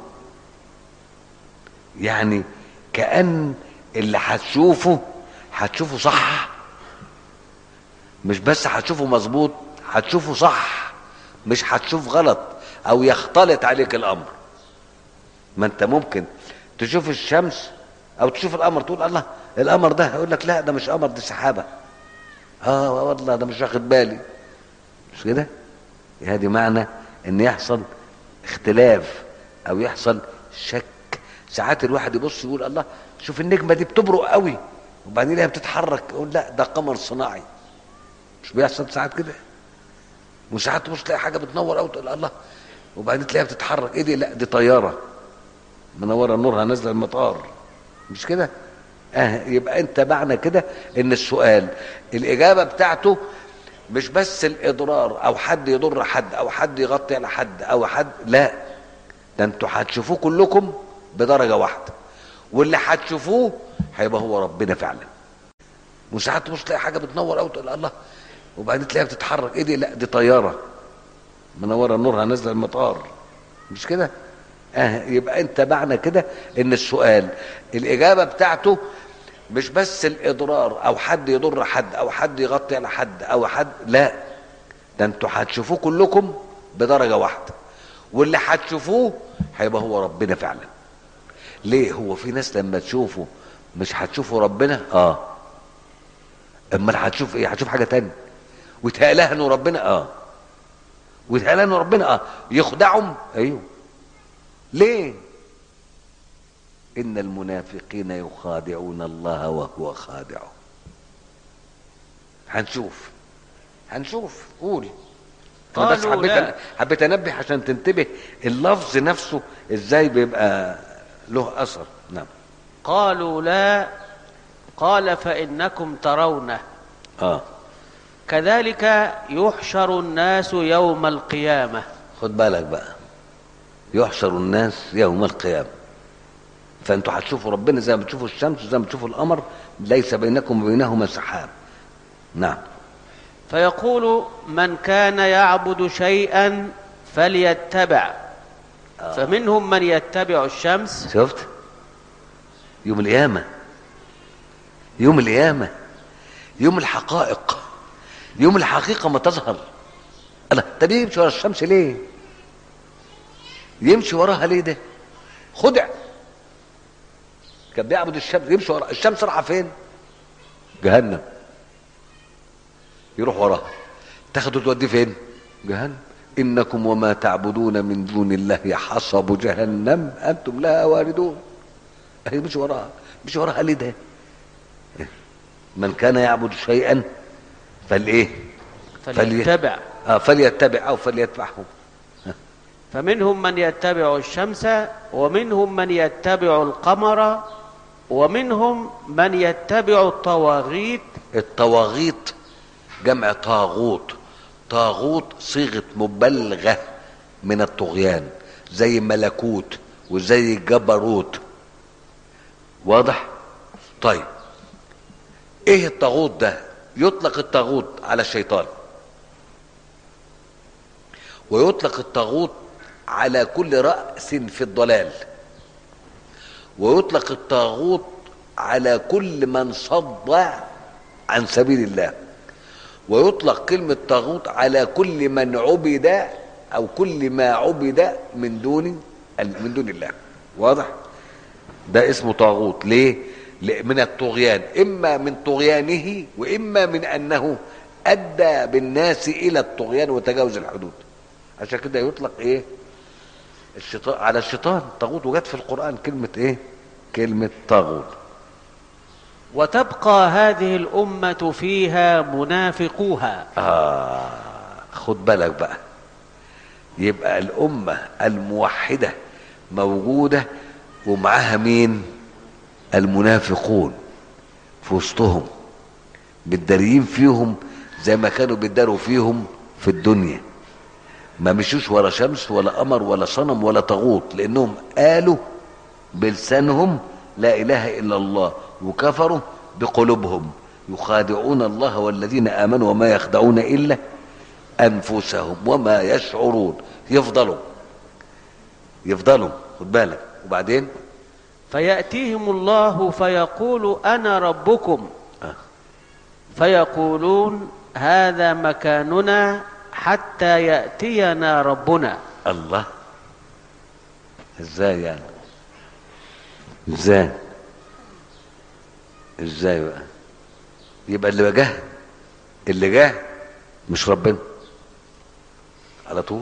S2: يعني كأن اللي هتشوفه هتشوفه صح مش بس هتشوفه مظبوط هتشوفه صح مش هتشوف غلط او يختلط عليك الامر ما انت ممكن تشوف الشمس او تشوف القمر تقول الله القمر ده يقول لك لا ده مش قمر دي سحابه اه والله ده مش واخد بالي مش كده هذه معنى ان يحصل اختلاف او يحصل شك ساعات الواحد يبص يقول الله شوف النجمه دي بتبرق قوي وبعدين يلاقيها بتتحرك يقول لا ده قمر صناعي مش بيحصل ساعات كده وساعات تبص تلاقي حاجه بتنور قوي تقول الله وبعدين تلاقيها بتتحرك ايه دي لا دي طياره منوره نورها نازله المطار مش كده اه يبقى انت معنى كده ان السؤال الاجابه بتاعته مش بس الاضرار او حد يضر حد او حد يغطي على حد او حد لا ده انتوا هتشوفوه كلكم بدرجه واحده واللي هتشوفوه هيبقى هو ربنا فعلا وساعات تبص تلاقي حاجه بتنور قوي تقول الله وبعدين تلاقيها بتتحرك ايه دي لا دي طياره منوره نورها نازله المطار مش كده اه يبقى انت معنى كده ان السؤال الاجابه بتاعته مش بس الاضرار او حد يضر حد او حد يغطي على حد او حد لا ده انتوا هتشوفوه كلكم بدرجه واحده واللي هتشوفوه هيبقى هو ربنا فعلا ليه هو في ناس لما تشوفه مش هتشوفوا ربنا اه امال هتشوف ايه هتشوف حاجه تانية ويتهيألها انه ربنا اه ويتهيألها انه ربنا اه يخدعهم ايوه ليه ان المنافقين يخادعون الله وهو خادعهم هنشوف هنشوف قول أنا بس
S1: قالوا
S2: حبيت
S1: لا.
S2: حبيت انبه عشان تنتبه اللفظ نفسه ازاي بيبقى له اثر نعم
S1: قالوا لا قال فإنكم ترونه
S2: اه
S1: كذلك يحشر الناس يوم القيامة
S2: خد بالك بقى يحشر الناس يوم القيامة فانتوا هتشوفوا ربنا زي ما بتشوفوا الشمس وزي ما بتشوفوا القمر ليس بينكم وبينهما سحاب نعم
S1: فيقول من كان يعبد شيئا فليتبع فمنهم من يتبع الشمس
S2: شفت يوم القيامة يوم القيامة يوم الحقائق يوم الحقيقة ما تظهر الله طب يمشي ورا الشمس ليه يمشي وراها ليه ده خدع كان بيعبد الشمس يمشي ورا الشمس رايحه فين جهنم يروح وراها تاخده توديه فين جهنم انكم وما تعبدون من دون الله حصب جهنم انتم لها واردون هي مش وراها مش وراها ليه ده من كان يعبد شيئا فالايه
S1: فليتبع
S2: آه فليتبع او فليتبعه
S1: فمنهم من يتبع الشمس ومنهم من يتبع القمر ومنهم من يتبع الطواغيت
S2: الطواغيت جمع طاغوت طاغوت صيغه مبالغه من الطغيان زي ملكوت وزي جبروت واضح طيب ايه الطاغوت ده يطلق الطاغوت على الشيطان ويطلق الطاغوت على كل رأس في الضلال ويطلق الطاغوت على كل من صد عن سبيل الله ويطلق كلمة طاغوت على كل من عبد أو كل ما عبد من دون من دون الله واضح؟ ده اسمه طاغوت ليه؟ ليه؟ من الطغيان إما من طغيانه وإما من أنه أدى بالناس إلى الطغيان وتجاوز الحدود عشان كده يطلق إيه؟ الشيطان على الشيطان طاغوت وجت في القرآن كلمة إيه؟ كلمة طاغوت
S1: وتبقى هذه الأمة فيها منافقوها
S2: آه خد بالك بقى يبقى الأمة الموحدة موجودة ومعاها مين المنافقون في وسطهم متداريين فيهم زي ما كانوا بيداروا فيهم في الدنيا ما مشوش ولا شمس ولا قمر ولا صنم ولا طاغوت لانهم قالوا بلسانهم لا اله الا الله وكفروا بقلوبهم يخادعون الله والذين امنوا وما يخدعون الا انفسهم وما يشعرون يفضلوا يفضلوا خد بالك وبعدين
S1: فيأتيهم الله فيقول أنا ربكم
S2: آه.
S1: فيقولون هذا مكاننا حتى يأتينا ربنا
S2: الله ازاي يعني ازاي ازاي بقى يبقى اللي جه اللي جه مش ربنا على طول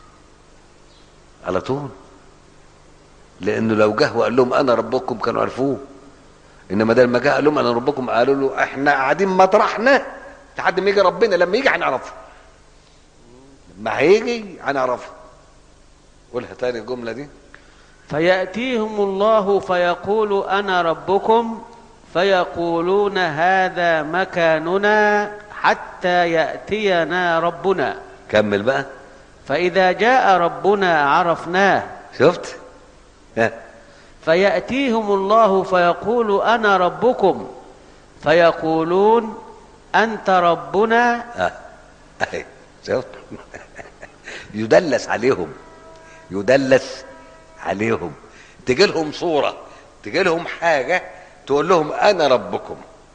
S2: على طول لانه لو جه وقال لهم انا ربكم كانوا عرفوه انما ده لما جه قال لهم انا ربكم قالوا له احنا قاعدين مطرحنا لحد ما يجي ربنا لما يجي هنعرفه ما هيجي هنعرفه قولها تاني الجمله دي
S1: فيأتيهم الله فيقول أنا ربكم فيقولون هذا مكاننا حتى يأتينا ربنا
S2: كمل بقى
S1: فإذا جاء ربنا عرفناه
S2: شفت ها
S1: فيأتيهم الله فيقول أنا ربكم فيقولون أنت ربنا
S2: ها اهي شفت يدلس عليهم يدلس عليهم تجي لهم صوره تجي لهم حاجه تقول لهم انا ربكم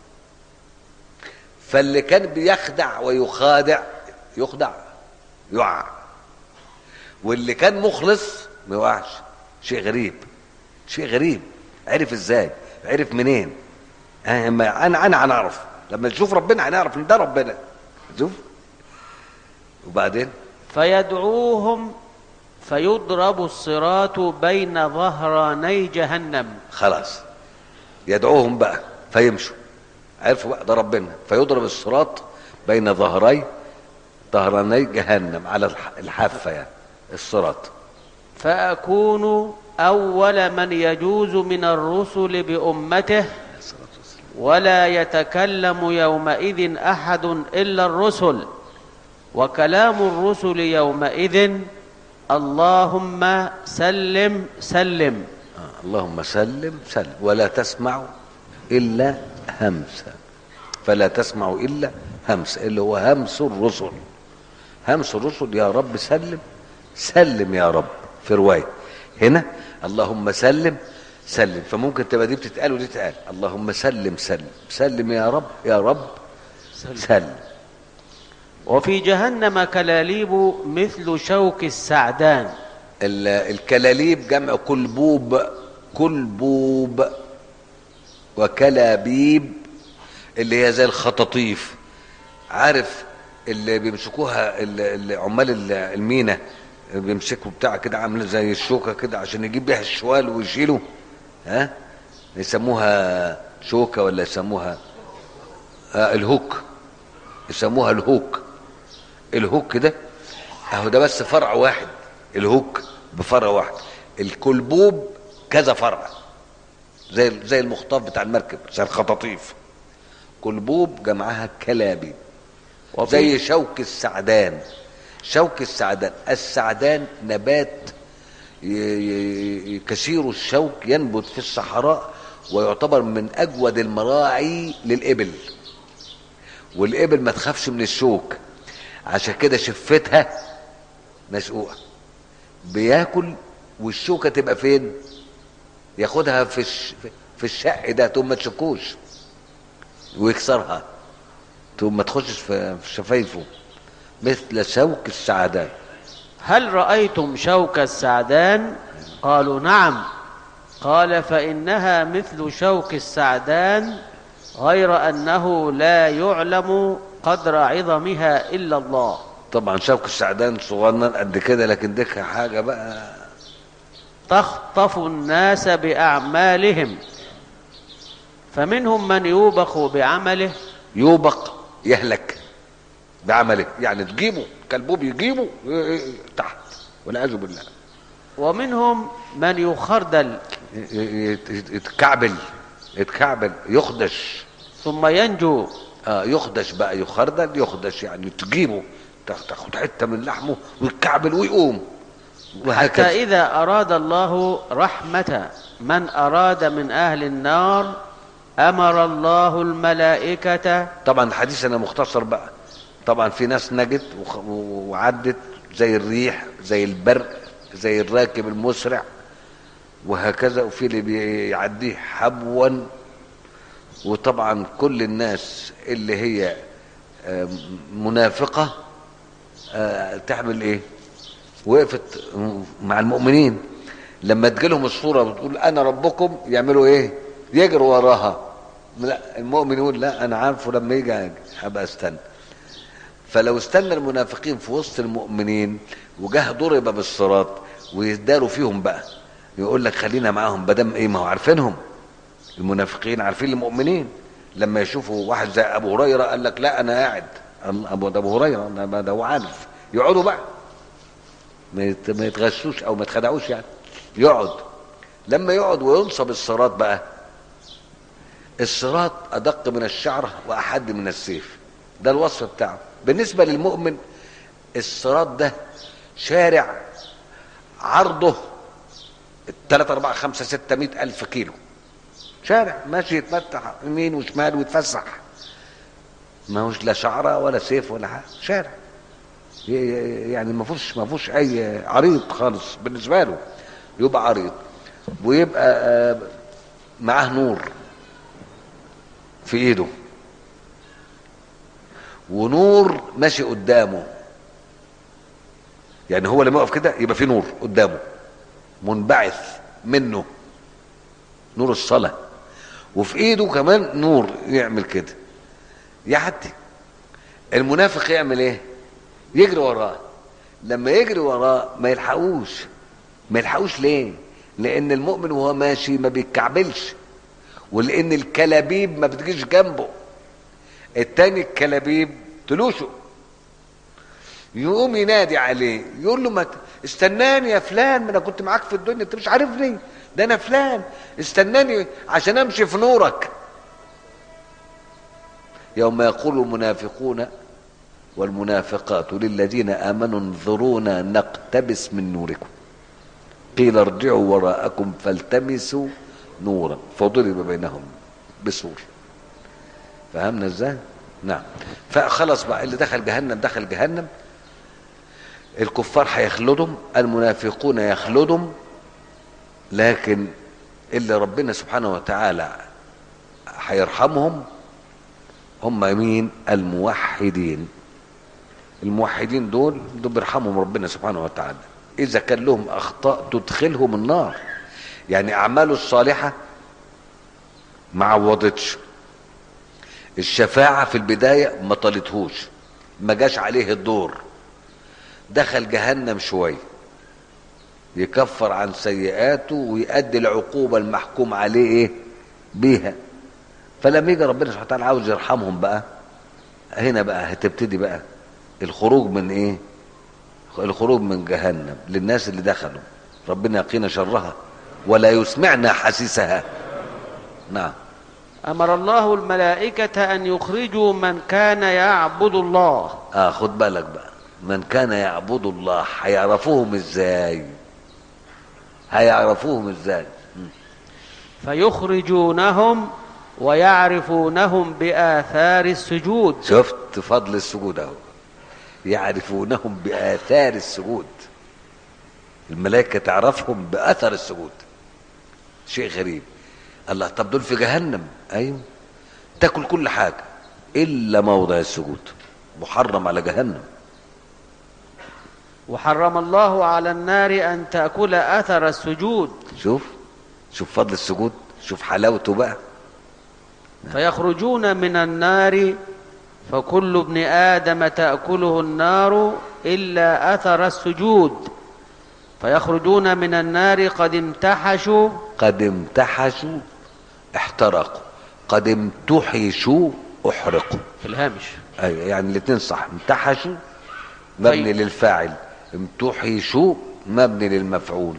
S2: فاللي كان بيخدع ويخادع يخدع يقع واللي كان مخلص ما يقعش شيء غريب شيء غريب عرف ازاي عرف منين آه، ما انا انا هنعرف لما نشوف ربنا هنعرف ان ده ربنا شوف وبعدين
S1: فيدعوهم فيضرب الصراط بين ظهراني جهنم
S2: خلاص يدعوهم بقى فيمشوا عرفوا بقى ده ربنا فيضرب الصراط بين ظهري ظهراني جهنم على الح- الحافه يعني الصراط
S1: فأكون أول من يجوز من الرسل بأمته ولا يتكلم يومئذ أحد إلا الرسل وكلام الرسل يومئذ اللهم سلم سلم
S2: آه، اللهم سلم سلم ولا تسمع الا همسا فلا تسمع الا همس اللي هو همس الرسل همس الرسل يا رب سلم سلم يا رب في روايه هنا اللهم سلم سلم فممكن تبقى دي بتتقال ودي تتقال اللهم سلم سلم سلم يا رب يا رب سلم
S1: وفي جهنم كلاليب مثل شوك السعدان
S2: ال- الكلاليب جمع كلبوب كلبوب وكلابيب اللي هي زي الخطاطيف عارف اللي بيمسكوها ال- ال- عمال ال- المينا بيمسكوا بتاع كده عامله زي الشوكه كده عشان يجيب بيها الشوال ويشيله ها يسموها شوكه ولا يسموها آه الهوك يسموها الهوك الهوك ده اهو ده بس فرع واحد الهوك بفرع واحد الكلبوب كذا فرع زي زي المخطاف بتاع المركب زي الخطاطيف كلبوب جمعها كلابي
S1: وفي-
S2: زي شوك السعدان شوك السعدان السعدان نبات ي- ي- كثير الشوك ينبت في الصحراء ويعتبر من اجود المراعي للابل والابل ما تخافش من الشوك عشان كده شفتها مسقوقه بياكل والشوكه تبقى فين ياخدها في الش... في الشق ده تقوم ما تشكوش ويكسرها تقوم ما تخشش في في شفايفه مثل شوك السعدان
S1: هل رأيتم شوك السعدان قالوا نعم قال فإنها مثل شوك السعدان غير أنه لا يعلم قدر عظمها إلا الله
S2: طبعا شوك السعدان صغنن قد كده لكن دي حاجه بقى
S1: تخطف الناس بأعمالهم فمنهم من يوبخ بعمله
S2: يوبق يهلك بعمله يعني تجيبه كلبوب يجيبه إيه إيه تحت والعياذ بالله
S1: ومنهم من يخردل
S2: ي- ي- يت- يتكعبل يتكعبل يخدش
S1: ثم ينجو
S2: اه يخدش بقى يخردل يخدش يعني تجيبه تاخ- تاخد حته من لحمه ويتكعبل ويقوم
S1: حتى
S2: وهكذا
S1: إذا أراد الله رحمة من أراد من أهل النار أمر الله الملائكة
S2: طبعا الحديث انا مختصر بقى طبعا في ناس نجت وخ- وعدت زي الريح زي البرق زي الراكب المسرع وهكذا وفي اللي بيعديه حبوا وطبعا كل الناس اللي هي آه، منافقة آه، تعمل ايه وقفت مع المؤمنين لما تجيلهم الصورة بتقول انا ربكم يعملوا ايه يجروا وراها لا المؤمن يقول لا انا عارفه لما يجي أجي، هبقى استنى فلو استنى المنافقين في وسط المؤمنين وجه ضرب بالصراط ويداروا فيهم بقى يقول لك خلينا معاهم بدم ايه ما هو عارفينهم المنافقين عارفين المؤمنين لما يشوفوا واحد زي ابو هريره قال لك لا انا قاعد الله- ابو ده ابو هريره أنا- ده هو عارف يقعدوا بقى ما يت- ما يتغشوش او ما يتخدعوش يعني يقعد لما يقعد وينصب الصراط بقى الصراط ادق من الشعره واحد من السيف ده الوصف بتاعه بالنسبه للمؤمن الصراط ده شارع عرضه 3 4 5 6 100 الف كيلو شارع ماشي يتمتع يمين وشمال ويتفسح ما هوش لا شعره ولا سيف ولا حاجه شارع ي- ي- يعني ما فيهوش ما فيهوش اي عريض خالص بالنسبه له يبقى عريض ويبقى آه، معاه نور في ايده ونور ماشي قدامه يعني هو لما يقف كده يبقى في نور قدامه منبعث منه نور الصلاة وفي ايده كمان نور يعمل كده يعدي المنافق يعمل ايه يجري وراه لما يجري وراه ما يلحقوش ما يلحقوش ليه لان المؤمن وهو ماشي ما بيتكعبلش ولان الكلابيب ما بتجيش جنبه التاني الكلابيب تلوشه يقوم ينادي عليه يقول له ما ت- استناني يا فلان ما انا كنت معاك في الدنيا انت مش عارفني ده انا فلان استناني عشان امشي في نورك يوم يقول المنافقون والمنافقات للذين امنوا انظرونا نقتبس من نوركم قيل ارجعوا وراءكم فالتمسوا نورا فضرب بينهم بسور فهمنا ازاي نعم فخلص بقى اللي دخل جهنم دخل جهنم الكفار هيخلدهم المنافقون يخلدهم لكن اللي ربنا سبحانه وتعالى هيرحمهم هم مين الموحدين الموحدين دول دول بيرحمهم ربنا سبحانه وتعالى اذا كان لهم اخطاء تدخلهم النار يعني اعماله الصالحه ما عوضتش الشفاعه في البدايه ما طالتهوش ما جاش عليه الدور دخل جهنم شويه يكفر عن سيئاته ويؤدي العقوبه المحكوم عليه ايه بيها فلما يجي ربنا سبحانه وتعالى عاوز يرحمهم بقى هنا بقى هتبتدي بقى الخروج من ايه الخروج من جهنم للناس اللي دخلوا ربنا يقينا شرها ولا يسمعنا حسيسها نعم
S1: أمر الله الملائكة أن يخرجوا من كان يعبد الله
S2: اه خد بالك بقى من كان يعبد الله هيعرفوهم ازاي هيعرفوهم ازاي مم.
S1: فيخرجونهم ويعرفونهم بآثار السجود
S2: شفت فضل السجود اهو يعرفونهم بآثار السجود الملائكة تعرفهم بأثر السجود شيء غريب الله طب دول في جهنم ايوه تاكل كل حاجة إلا موضع السجود محرم على جهنم
S1: وحرم الله على النار أن تأكل أثر السجود
S2: شوف شوف فضل السجود شوف حلاوته بقى
S1: فيخرجون من النار فكل ابن آدم تأكله النار إلا أثر السجود فيخرجون من النار قد امتحشوا
S2: قد امتحشوا احترقوا قد امتحشوا احرقوا
S1: في الهامش
S2: ايوه يعني الاثنين صح امتحشوا مبني
S1: طيب.
S2: للفاعل امتحشوا مبني للمفعول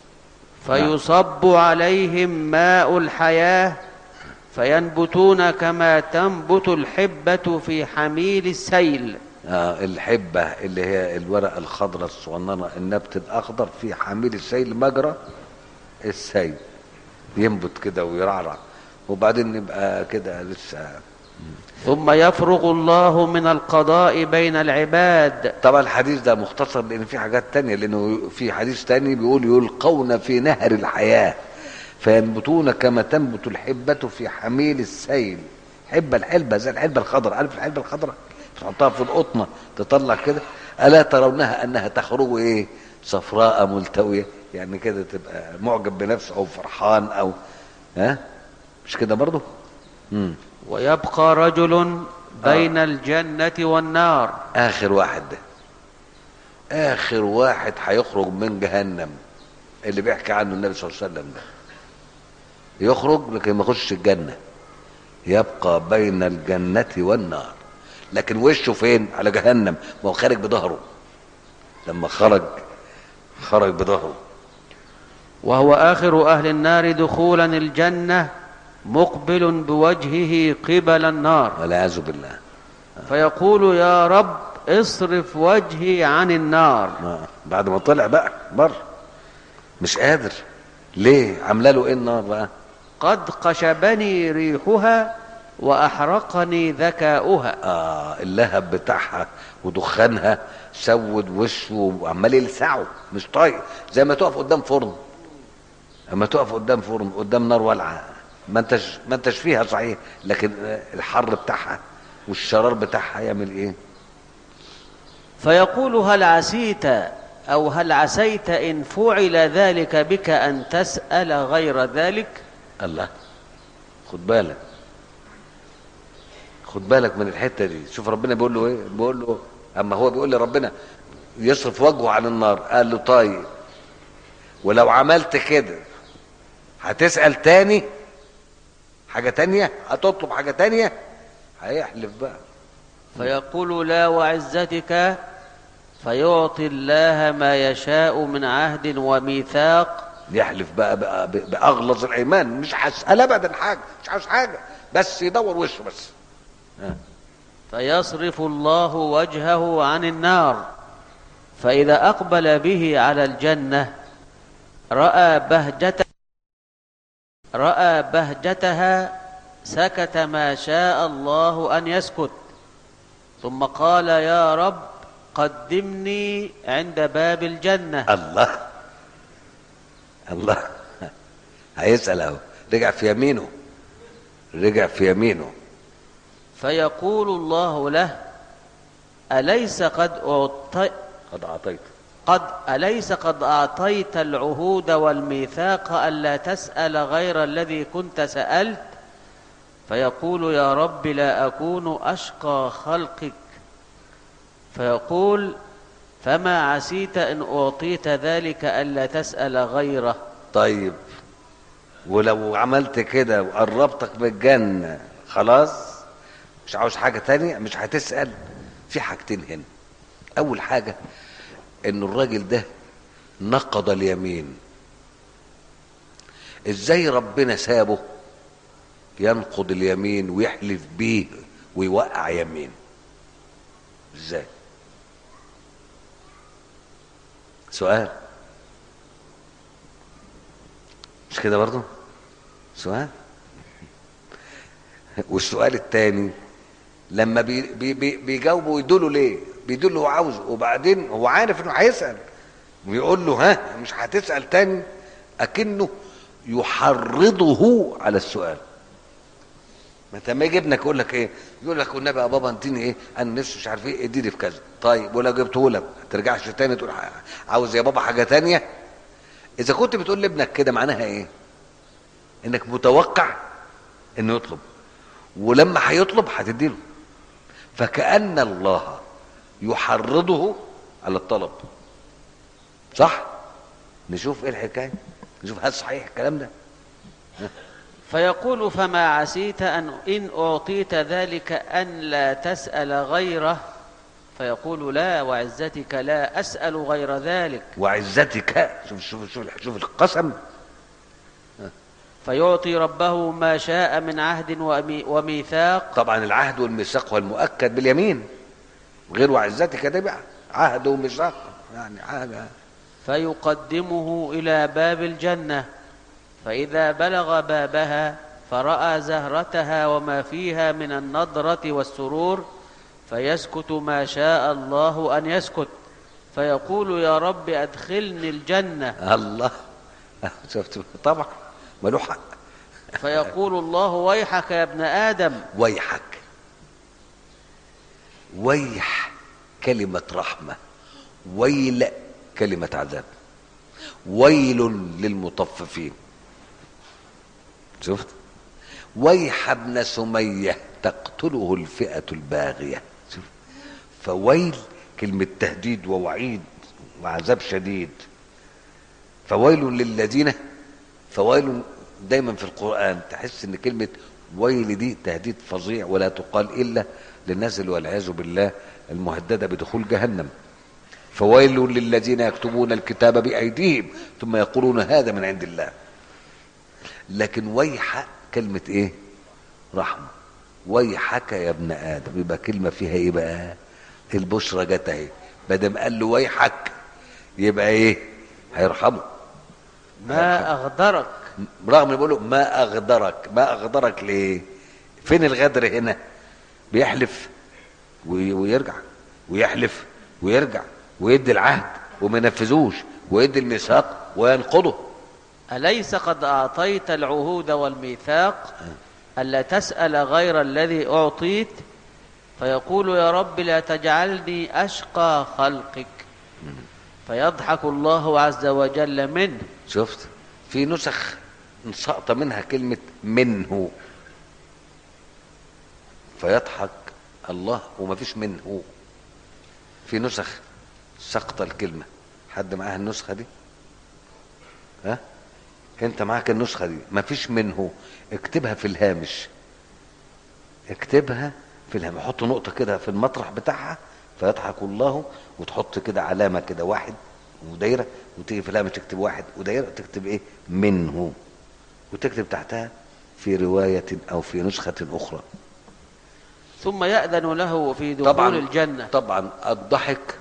S1: فيصب عليهم ماء الحياة فينبتون كما تنبت الحبة في حميل السيل
S2: آه الحبة اللي هي الورقة الخضراء الصغننة النبت الأخضر في حميل السيل مجرى السيل ينبت كده ويرعرع وبعدين يبقى كده لسه
S1: ثم يفرغ الله من القضاء بين العباد
S2: طبعا الحديث ده مختصر لأن في حاجات تانية لأنه في حديث تاني بيقول يلقون في نهر الحياة فينبتون كما تنبت الحبة في حميل السيل حبة الحلبة زي الحلبة الخضراء عارف الحلبة الخضراء تحطها في القطنة تطلع كده ألا ترونها أنها تخرج إيه صفراء ملتوية يعني كده تبقى معجب بنفسه أو فرحان أو ها مش كده برضه مم.
S1: ويبقى رجل بين الجنة والنار
S2: آخر واحد ده آخر واحد هيخرج من جهنم اللي بيحكي عنه النبي صلى الله عليه وسلم ده يخرج لكن ما يخش الجنة يبقى بين الجنة والنار لكن وشه فين على جهنم ما هو خارج بظهره لما خرج خرج بظهره
S1: وهو آخر أهل النار دخولا الجنة مقبل بوجهه قبل النار
S2: والعياذ بالله
S1: فيقول يا رب اصرف وجهي عن النار
S2: ما بعد ما طلع بقى بره مش قادر ليه عامله له ايه النار بقى
S1: قد قشبني ريحها وأحرقني ذكاؤها
S2: آه اللهب بتاعها ودخانها سود وشه وعمال يلسعه مش طايق زي ما تقف قدام فرن اما تقف قدام فرن قدام نار والعه ما انتش ما انتش فيها صحيح لكن آه، الحر بتاعها والشرار بتاعها يعمل ايه
S1: فيقول هل عسيت أو هل عسيت إن فعل ذلك بك أن تسأل غير ذلك
S2: الله خد بالك خد بالك من الحته دي شوف ربنا بيقول له ايه بيقول له اما هو بيقول لربنا يصرف وجهه عن النار قال له طيب ولو عملت كده هتسأل تاني حاجة تانية هتطلب حاجة تانية هيحلف بقى
S1: فيقول لا وعزتك فيعطي الله ما يشاء من عهد وميثاق
S2: يحلف بقى, بقى ب- بأغلظ الأيمان مش هسأل أبدا حاجة مش عاوز حاجة بس يدور وشه بس ها.
S1: فيصرف الله وجهه عن النار فإذا أقبل به على الجنة رأى بهجة رأى بهجتها سكت ما شاء الله أن يسكت ثم قال يا رب قدمني عند باب الجنة
S2: الله الله هيسأل اهو رجع في يمينه رجع في يمينه
S1: فيقول الله له أليس قد أعطي
S2: قد أعطيت
S1: قد أليس قد أعطيت العهود والميثاق ألا تسأل غير الذي كنت سألت فيقول يا رب لا أكون أشقى خلقك فيقول فما عسيت إن أعطيت ذلك ألا تسأل غيره
S2: طيب ولو عملت كده وقربتك من الجنة خلاص مش عاوز حاجة تانية مش هتسأل في حاجتين هنا أول حاجة إن الراجل ده نقض اليمين إزاي ربنا سابه ينقض اليمين ويحلف بيه ويوقع يمين إزاي سؤال مش كده برضه سؤال والسؤال الثاني لما بي بي بي بيجاوبوا يدوله ليه بيدوله هو عاوزه وبعدين هو عارف انه هيسال ويقول له ها مش هتسال تاني اكنه يحرضه على السؤال ما انت لما يجي ابنك يقول لك ايه يقول لك والنبي يا بابا اديني ايه انا نفسي مش عارف ايه اديني في كذا طيب ولو جبته لك ما ترجعش تاني تقول ح- عاوز يا بابا حاجه تانية اذا كنت بتقول لابنك كده معناها ايه انك متوقع انه يطلب ولما هيطلب هتديله فكأن الله يحرضه على الطلب صح نشوف ايه الحكايه نشوف هل صحيح الكلام ده
S1: فيقول فما عسيت أن إن أعطيت ذلك أن لا تسأل غيره فيقول لا وعزتك لا أسأل غير ذلك
S2: وعزتك شوف شوف شوف, شوف القسم
S1: فيعطي ربه ما شاء من عهد ومي- وميثاق
S2: طبعا العهد والميثاق هو المؤكد باليمين غير وعزتك ده بقى عهد وميثاق يعني حاجه
S1: فيقدمه إلى باب الجنة فإذا بلغ بابها فرأى زهرتها وما فيها من النضرة والسرور فيسكت ما شاء الله أن يسكت فيقول يا رب أدخلني الجنة
S2: الله شفت طبعا ماله حق
S1: فيقول الله ويحك يا ابن آدم
S2: ويحك ويح كلمة رحمة ويل كلمة عذاب ويل للمطففين شفت ويح ابن سمية تقتله الفئة الباغية شوف فويل كلمة تهديد ووعيد وعذاب شديد فويل للذين فويل دايما في القرآن تحس ان كلمة ويل دي تهديد فظيع ولا تقال الا للناس اللي والعياذ بالله المهددة بدخول جهنم فويل للذين يكتبون الكتاب بأيديهم ثم يقولون هذا من عند الله لكن ويح كلمة ايه رحمة ويحك يا ابن آدم يبقى كلمة فيها ايه بقى البشرى جت اهي بدل قال له ويحك يبقى ايه هيرحمه
S1: ما أغدرك
S2: رغم اللي بيقولوا ما اغدرك ما اغدرك ليه فين الغدر هنا بيحلف وي- ويرجع ويحلف ويرجع ويدي العهد وما ينفذوش ويدي الميثاق وينقضه
S1: أليس قد أعطيت العهود والميثاق ألا تسأل غير الذي أعطيت فيقول يا رب لا تجعلني أشقى خلقك فيضحك الله عز وجل منه
S2: شفت في نسخ سقط منها كلمة منه فيضحك الله وما فيش منه في نسخ سقط الكلمة حد معاه النسخة دي ها انت معاك النسخة دي ما فيش منه اكتبها في الهامش اكتبها في الهامش حط نقطة كده في المطرح بتاعها فيضحك الله وتحط كده علامة كده واحد ودايرة وتيجي في الهامش تكتب واحد ودايرة تكتب ايه منه وتكتب تحتها في رواية او في نسخة اخرى
S1: ثم يأذن له في دخول
S2: طبعا
S1: الجنة
S2: طبعا الضحك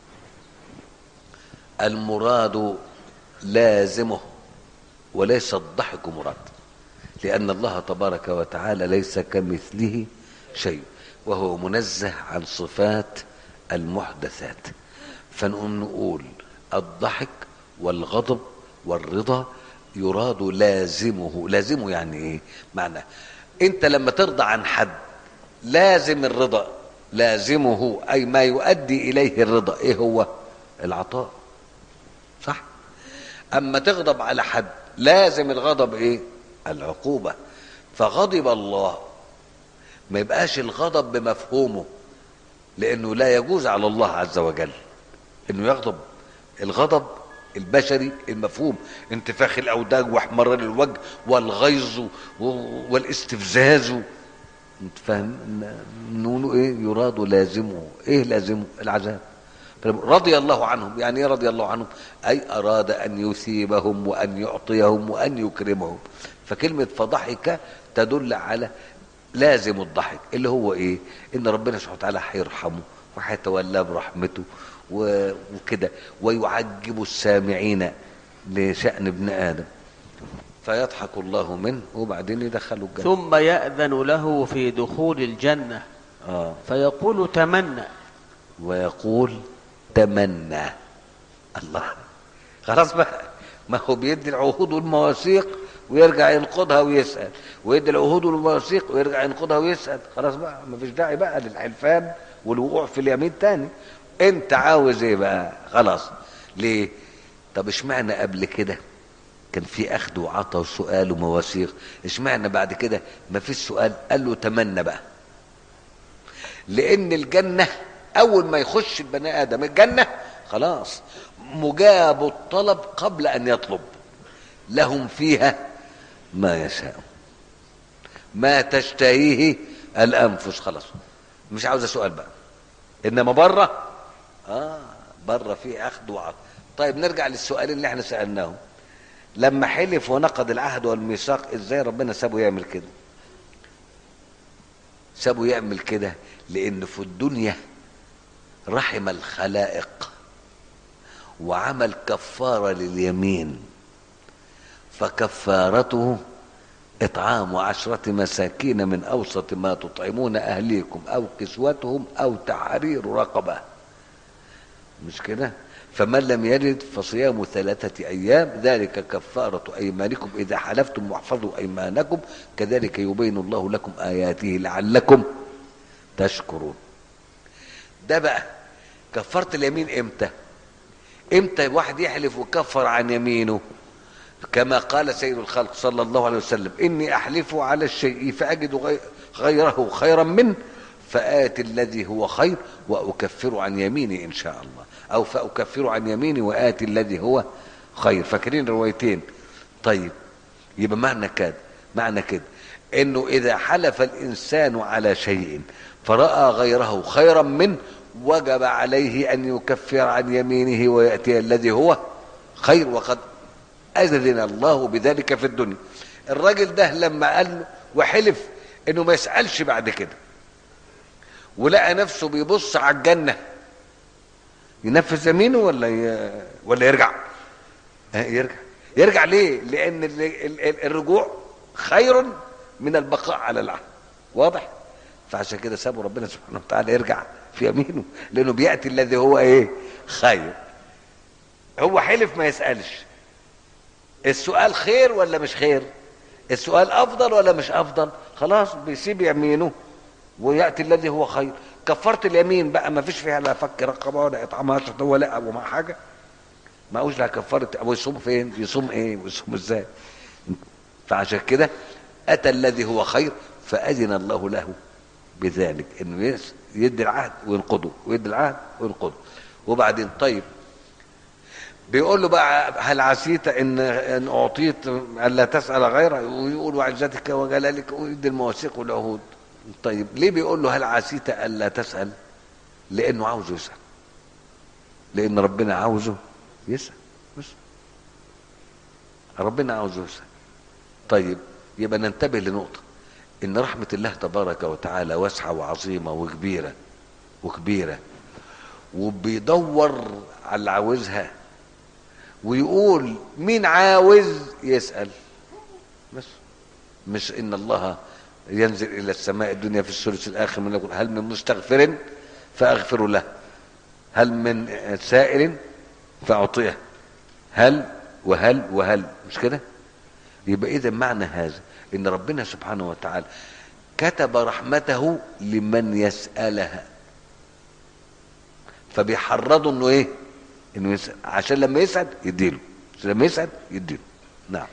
S2: المراد لازمه وليس الضحك مراد لأن الله تبارك وتعالى ليس كمثله شيء وهو منزه عن صفات المحدثات فنقوم نقول الضحك والغضب والرضا يراد لازمه لازمه يعني ايه معنى انت لما ترضى عن حد لازم الرضا لازمه اي ما يؤدي اليه الرضا ايه هو العطاء صح اما تغضب على حد لازم الغضب ايه العقوبه فغضب الله ما يبقاش الغضب بمفهومه لانه لا يجوز على الله عز وجل انه يغضب الغضب البشري المفهوم انتفاخ الاوداج واحمرار الوجه والغيظ و- والاستفزاز انت فاهم إن- نقوله ايه يراد لازمه ايه لازمه العذاب رضي الله عنهم يعني ايه رضي الله عنهم اي اراد ان يثيبهم وان يعطيهم وان يكرمهم فكلمه فضحك تدل على لازم الضحك اللي هو ايه ان ربنا سبحانه وتعالى هيرحمه وهيتولاه برحمته و- وكده ويعجب السامعين لشأن ابن آدم فيضحك الله منه وبعدين يدخله الجنة
S1: ثم يأذن له في دخول الجنة
S2: آه.
S1: فيقول تمنى
S2: ويقول تمنى الله خلاص بقى ما هو بيدي العهود والمواثيق ويرجع ينقضها ويسأل ويدي العهود والمواثيق ويرجع ينقضها ويسأل خلاص بقى ما فيش داعي بقى للحلفان والوقوع في اليمين تاني انت عاوز ايه بقى خلاص ليه طب اشمعنى قبل كده كان في اخذ وعطا وسؤال ومواثيق اشمعنى بعد كده ما فيش سؤال قال له تمنى بقى لان الجنه اول ما يخش البني ادم الجنه خلاص مجاب الطلب قبل ان يطلب لهم فيها ما يشاء ما تشتهيه الانفس خلاص مش عاوز سؤال بقى انما بره اه بره في اخذ وعطاء طيب نرجع للسؤال اللي احنا سالناه لما حلف ونقض العهد والميثاق ازاي ربنا سابه يعمل كده سابه يعمل كده لان في الدنيا رحم الخلائق وعمل كفاره لليمين فكفارته اطعام عشره مساكين من اوسط ما تطعمون اهليكم او كسوتهم او تحرير رقبه مش كده فمن لم يجد فصيام ثلاثة أيام ذلك كفارة أيمانكم إذا حلفتم واحفظوا أيمانكم كذلك يبين الله لكم آياته لعلكم تشكرون ده بقى كفارة اليمين إمتى إمتى واحد يحلف وكفر عن يمينه كما قال سيد الخلق صلى الله عليه وسلم إني أحلف على الشيء فأجد غيره خيرا منه فآتي الذي هو خير وأكفر عن يميني إن شاء الله أو فأكفر عن يميني وآتي الذي هو خير فاكرين الروايتين طيب يبقى معنى كده معنى كده انه اذا حلف الانسان على شيء فراى غيره خيرا منه وجب عليه ان يكفر عن يمينه وياتي الذي هو خير وقد اذن الله بذلك في الدنيا الراجل ده لما قال له وحلف انه ما يسالش بعد كده ولقى نفسه بيبص على الجنه ينفذ يمينه ولا ي... ولا يرجع يرجع يرجع ليه لان الرجوع خير من البقاء على العهد واضح فعشان كده سابوا ربنا سبحانه وتعالى يرجع في يمينه لانه بياتي الذي هو ايه خير هو حلف ما يسالش السؤال خير ولا مش خير السؤال افضل ولا مش افضل خلاص بيسيب يمينه وياتي الذي هو خير كفرت اليمين بقى ما فيش فيها لا فك رقبه ولا اطعام عشرة ولا ابو مع حاجه ما اقولش لا كفرت ابو يصوم فين يصوم ايه ويصوم ازاي فعشان كده اتى الذي هو خير فاذن الله له بذلك انه يدي العهد وينقضه ويدي العهد وينقضه وبعدين طيب بيقول له بقى هل عسيت ان ان اعطيت الا تسال غيره ويقول وعزتك وجلالك ويدي المواثيق والعهود طيب ليه بيقول له هل عسيت الا تسال لانه عاوزه يسال لان ربنا عاوزه يسال بس ربنا عاوزه يسال طيب يبقى ننتبه لنقطه ان رحمه الله تبارك وتعالى واسعه وعظيمه وكبيره وكبيره وبيدور على اللي عاوزها ويقول مين عاوز يسال بس مش ان الله ينزل الى السماء الدنيا في الثلث الاخر من يقول هل من مستغفر فاغفر له هل من سائل فاعطيه هل وهل وهل مش كده يبقى اذا معنى هذا ان ربنا سبحانه وتعالى كتب رحمته لمن يسالها فبيحرضه انه ايه انه يسال عشان لما يسال يديله عشان لما يسال يديله نعم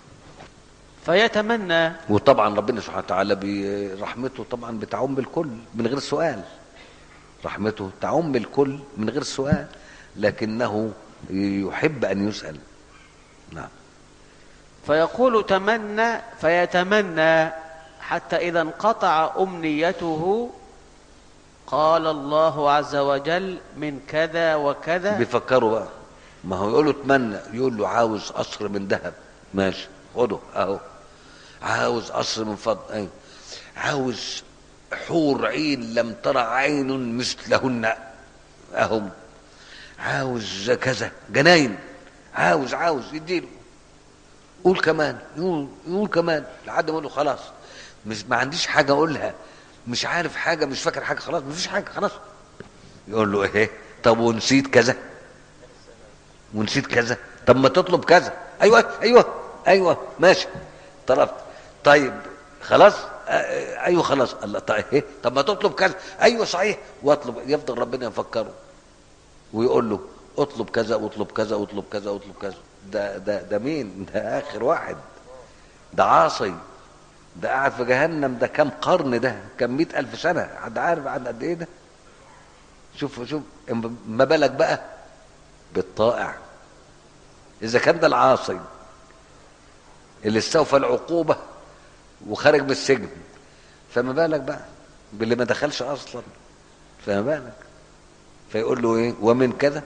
S1: فيتمنى
S2: وطبعا ربنا سبحانه وتعالى برحمته طبعا بتعم الكل من غير سؤال رحمته تعم الكل من غير سؤال لكنه يحب ان يسال نعم
S1: فيقول تمنى فيتمنى حتى إذا انقطع أمنيته قال الله عز وجل من كذا وكذا
S2: بيفكروا بقى ما هو يقول له اتمنى يقول له عاوز قصر من ذهب ماشي خده اهو عاوز قصر من فضل ايوه عاوز حور عين لم ترى عين مثلهن اهم عاوز كذا جناين عاوز عاوز يديله قول كمان يقول يقول كمان لحد ما يقول له خلاص مش ما عنديش حاجه اقولها مش عارف حاجه مش فاكر حاجه خلاص مفيش حاجه خلاص يقول له ايه طب ونسيت كذا ونسيت كذا طب ما تطلب كذا ايوه ايوه ايوه ماشي طلبت طيب خلاص آه، ايوه خلاص الله طيب ايه طب ما تطلب كذا ايوه صحيح واطلب يفضل ربنا يفكره ويقول له اطلب كذا واطلب كذا واطلب كذا واطلب كذا ده ده ده مين ده اخر واحد ده عاصي ده قاعد في جهنم ده كام قرن ده كام مئة ألف سنة حد عارف عن قد إيه ده شوف شوف ما بالك بقى بالطائع إذا كان ده العاصي اللي استوفى العقوبة وخارج من السجن فما بالك بقى باللي ما دخلش اصلا فما بالك فيقول له ايه ومن كذا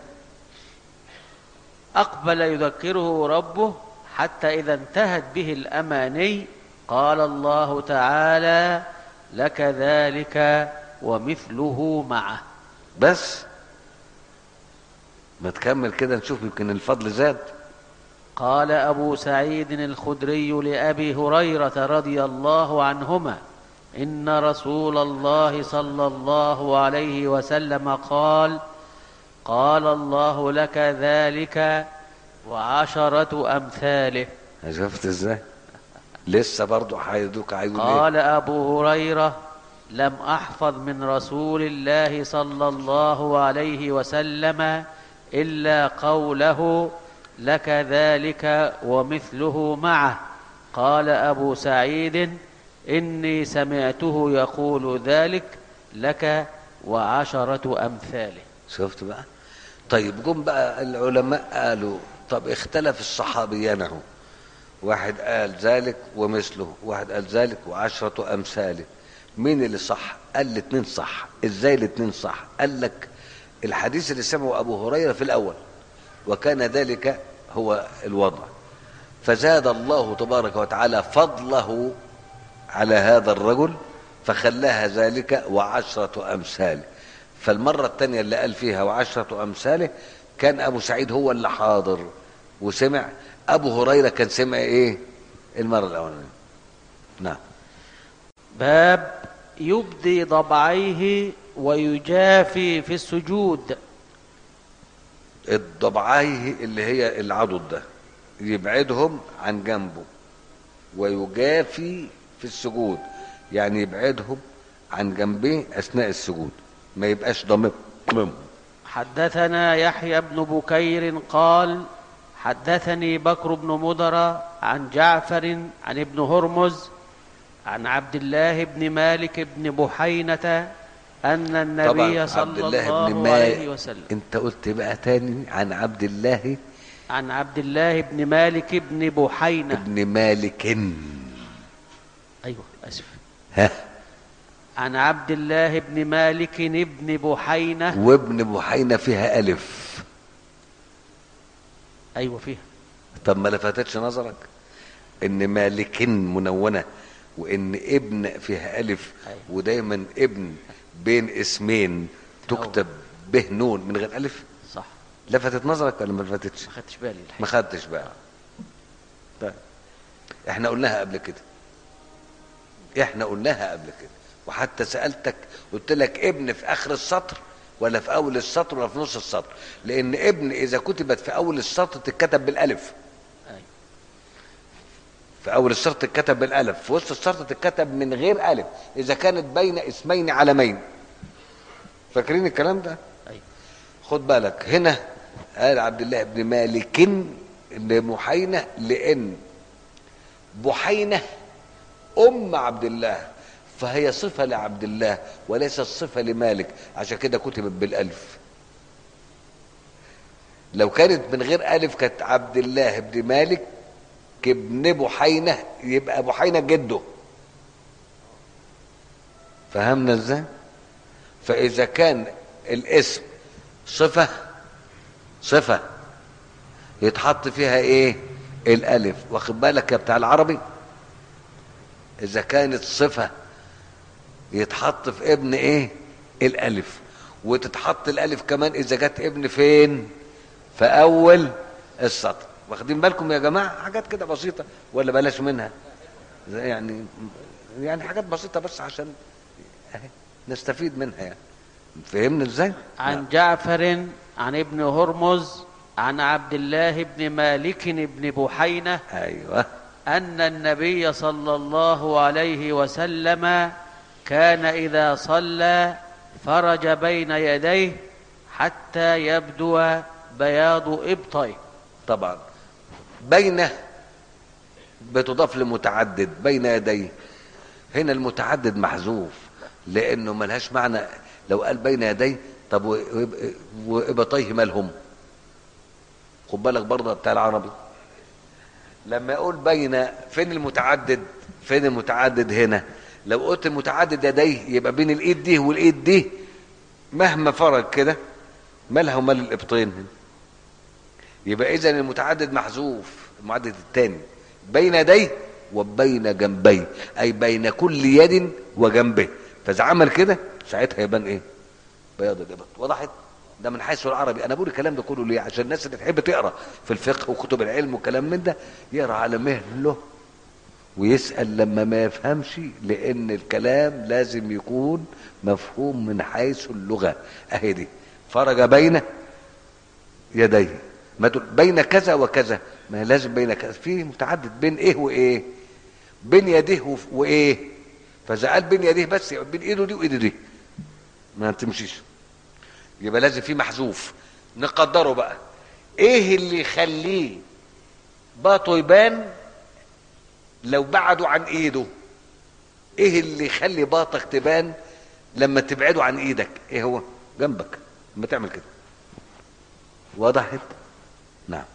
S1: أقبل يذكره ربه حتى إذا انتهت به الأماني قال الله تعالى لك ذلك ومثله معه
S2: بس ما تكمل كده نشوف يمكن الفضل زاد
S1: قال أبو سعيد الخدري لأبي هريرة رضي الله عنهما إن رسول الله صلى الله عليه وسلم قال قال الله لك ذلك وعشرة أمثاله
S2: شفت ازاي لسه برضه هيدوك عيون ايه
S1: قال أبو هريرة لم أحفظ من رسول الله صلى الله عليه وسلم إلا قوله لك ذلك ومثله معه قال أبو سعيد إني سمعته يقول ذلك لك وعشرة أمثاله
S2: شفت بقى طيب جم بقى العلماء قالوا طب اختلف الصحابيان اهو واحد قال ذلك ومثله واحد قال ذلك وعشرة أمثاله مين اللي صح قال الاثنين صح ازاي الاثنين صح قال لك الحديث اللي سمعه أبو هريرة في الأول وكان ذلك هو الوضع فزاد الله تبارك وتعالى فضله على هذا الرجل فخلاها ذلك وعشرة أمثاله فالمرة الثانية اللي قال فيها وعشرة أمثاله كان أبو سعيد هو اللي حاضر وسمع أبو هريرة كان سمع إيه المرة الأولانية نعم
S1: باب يبدي ضبعيه ويجافي في السجود
S2: الضبعيه اللي هي العضد ده يبعدهم عن جنبه ويجافي في السجود يعني يبعدهم عن جنبه أثناء السجود ما يبقاش ضمم
S1: حدثنا يحيى بن بكير قال حدثني بكر بن مضر عن جعفر عن ابن هرمز عن عبد الله بن مالك بن بحينة أن النبي
S2: طبعا
S1: صلى
S2: عبد الله
S1: الله
S2: بن
S1: عليه
S2: مالك
S1: وسلم
S2: انت قلت بقى تاني عن عبد الله
S1: عن عبد الله بن مالك بن بحينة
S2: بن مالك
S1: أيوة أسف
S2: ها
S1: عن عبد الله بن مالك بن بحينة
S2: وابن بحينة فيها ألف
S1: أيوة فيها
S2: طب ما لفتتش نظرك ان مالك منونة وان ابن فيها ألف
S1: أيوة.
S2: ودايما ابن بين اسمين تكتب به نون من غير ألف
S1: صح
S2: لفتت نظرك ولا ما لفتتش
S1: ما خدتش بالي
S2: ما
S1: الحقيقة
S2: خدتش بقى طيب احنا قلناها قبل كده احنا قلناها قبل كده وحتى سألتك قلت لك ابن في اخر السطر ولا في اول السطر ولا في نص السطر لان ابن اذا كتبت في اول السطر تتكتب بالالف
S1: أيوة.
S2: في اول السطر تتكتب بالالف في وسط السطر تتكتب من غير الف اذا كانت بين اسمين علمين فاكرين الكلام ده
S1: أيوة.
S2: خد بالك هنا قال عبد الله بن مالك لمحينة لأن بحينة أم عبد الله فهي صفة لعبد الله وليست صفة لمالك عشان كده كتبت بالألف لو كانت من غير ألف كانت عبد الله بن مالك ابن بحينة يبقى بحينة جده فهمنا ازاي فإذا كان الاسم صفة صفة يتحط فيها ايه الالف واخد بالك يا بتاع العربي اذا كانت صفة يتحط في ابن ايه الالف وتتحط الالف كمان اذا جت ابن فين في اول السطر واخدين بالكم يا جماعة حاجات كده بسيطة ولا بلاش منها زي يعني يعني حاجات بسيطة بس عشان اهي نستفيد منها يعني فهمنا ازاي
S1: عن جعفر عن ابن هرمز عن عبد الله بن مالك بن بحينة
S2: ايوه
S1: أن النبي صلى الله عليه وسلم كان إذا صلى فرج بين يديه حتى يبدو بياض إبطيه
S2: طبعا بين بتضاف لمتعدد بين يديه هنا المتعدد محذوف لانه ملهاش معنى لو قال بين يديه طب وإب- وابطيه مالهم خد بالك برضه بتاع العربي لما يقول بين فين المتعدد فين المتعدد هنا لو قلت المتعدد يديه يبقى بين الايد دي والايد دي مهما فرق كده مالها ومال الابطين هنا يبقى اذا المتعدد محذوف المعدد الثاني بين يديه وبين جنبيه اي بين كل يد وجنبه فاذا عمل كده ساعتها يبان ايه بياض الابط وضحت ده من حيث العربي انا بقول الكلام ده كله ليه عشان الناس اللي تحب تقرا في الفقه وكتب العلم وكلام من ده يقرا على مهله ويسال لما ما يفهمش لان الكلام لازم يكون مفهوم من حيث اللغه اهي دي فرج بين يديه ما تقول بين كذا وكذا ما هي لازم بين كذا في متعدد بين ايه وايه بين يديه وف- وايه فاذا قال بين يديه بس يبقى بين ايده دي وايده دي ما تمشيش يبقى لازم في محذوف نقدره بقى ايه اللي يخليه باطه يبان لو بعدوا عن ايده ايه اللي يخلي باطك تبان لما تبعده عن ايدك ايه هو جنبك لما تعمل كده وضحت نعم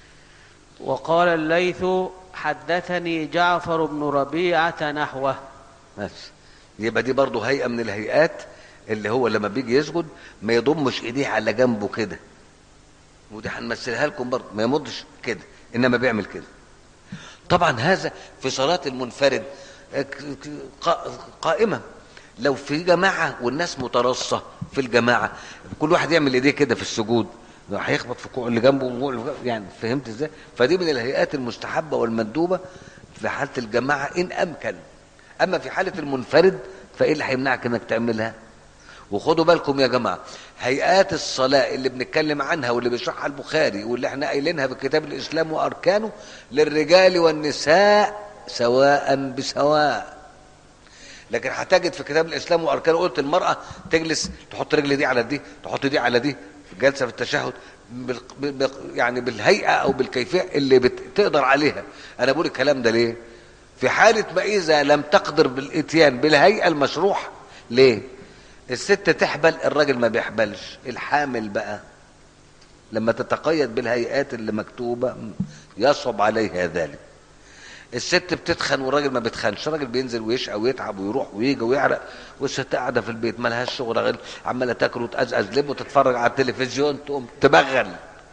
S1: وقال الليث حدثني جعفر بن ربيعة نحوه
S2: بس يبقى دي برضه هيئه من الهيئات اللي هو لما بيجي يسجد ما يضمش ايديه على جنبه كده ودي هنمثلها لكم برضه ما يمدش كده انما بيعمل كده طبعا هذا في صلاه المنفرد ك- ك- قا- قائمه لو في جماعه والناس مترصه في الجماعه كل واحد يعمل ايديه كده في السجود هيخبط في الكوع اللي جنبه والكوع اللي جنبه. يعني فهمت ازاي فدي من الهيئات المستحبه والمندوبه في حاله الجماعه ان امكن اما في حاله المنفرد فايه اللي هيمنعك انك تعملها وخدوا بالكم يا جماعه هيئات الصلاه اللي بنتكلم عنها واللي بيشرحها البخاري واللي احنا قايلينها في كتاب الاسلام واركانه للرجال والنساء سواء بسواء لكن هتجد في كتاب الاسلام واركانه قلت المراه تجلس تحط رجل دي على دي تحط دي على دي في جلسه في التشهد بال... بال... يعني بالهيئه او بالكيفيه اللي بتقدر عليها انا بقول الكلام ده ليه في حاله ما اذا لم تقدر بالاتيان بالهيئه المشروحه ليه الست تحبل الراجل ما بيحبلش الحامل بقى لما تتقيد بالهيئات اللي مكتوبه يصعب عليها ذلك الست بتتخن والراجل ما بيتخنش الراجل بينزل ويشقى ويتعب ويروح ويجي ويعرق والست قاعده في البيت ما لهاش شغل غير عماله تاكل وتقزقز لب وتتفرج على التلفزيون تقوم تبغل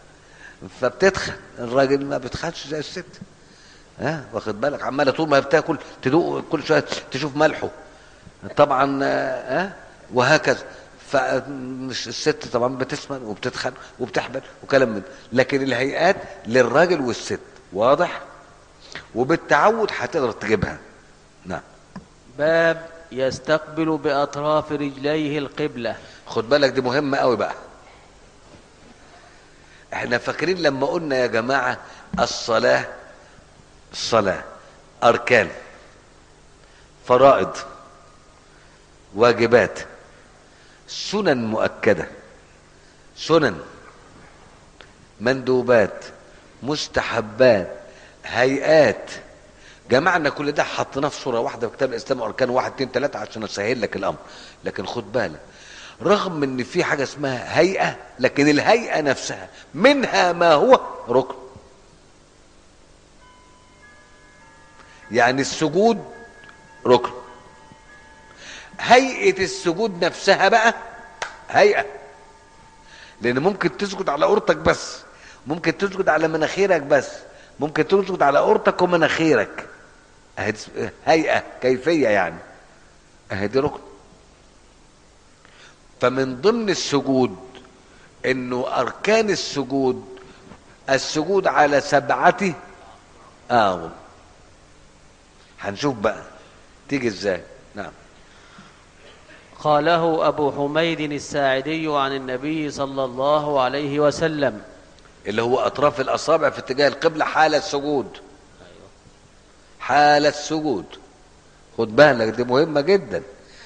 S2: فبتتخن الراجل ما بيتخنش زي الست ها واخد بالك عماله طول ما هي بتاكل تدوق كل شويه تشوف ملحه طبعا ها وهكذا فمش الست طبعا بتسمن وبتتخن وبتحبل وكلام من ده. لكن الهيئات للراجل والست واضح وبالتعود هتقدر تجيبها نعم
S1: باب يستقبل بأطراف رجليه القبلة
S2: خد بالك دي مهمة قوي بقى احنا فاكرين لما قلنا يا جماعة الصلاة الصلاة أركان فرائض واجبات سنن مؤكدة سنن مندوبات مستحبات هيئات جمعنا كل ده حطيناه في صوره واحده في كتاب الاسلام واركان واحد اتنين تلاته عشان اسهل لك الامر لكن خد بالك رغم ان في حاجه اسمها هيئه لكن الهيئه نفسها منها ما هو ركن يعني السجود ركن هيئه السجود نفسها بقى هيئه لان ممكن تسجد على اورتك بس ممكن تسجد على مناخيرك بس ممكن تسجد على اورتك ومناخيرك اهي دي- هيئه كيفيه يعني اهي دي ركن فمن ضمن السجود انه اركان السجود السجود على سبعه اعظم هنشوف بقى تيجي ازاي نعم
S1: قاله أبو حميد الساعدي عن النبي صلى الله عليه وسلم
S2: اللي هو اطراف الاصابع في اتجاه القبله حال السجود حال السجود خد بالك دي مهمه جدا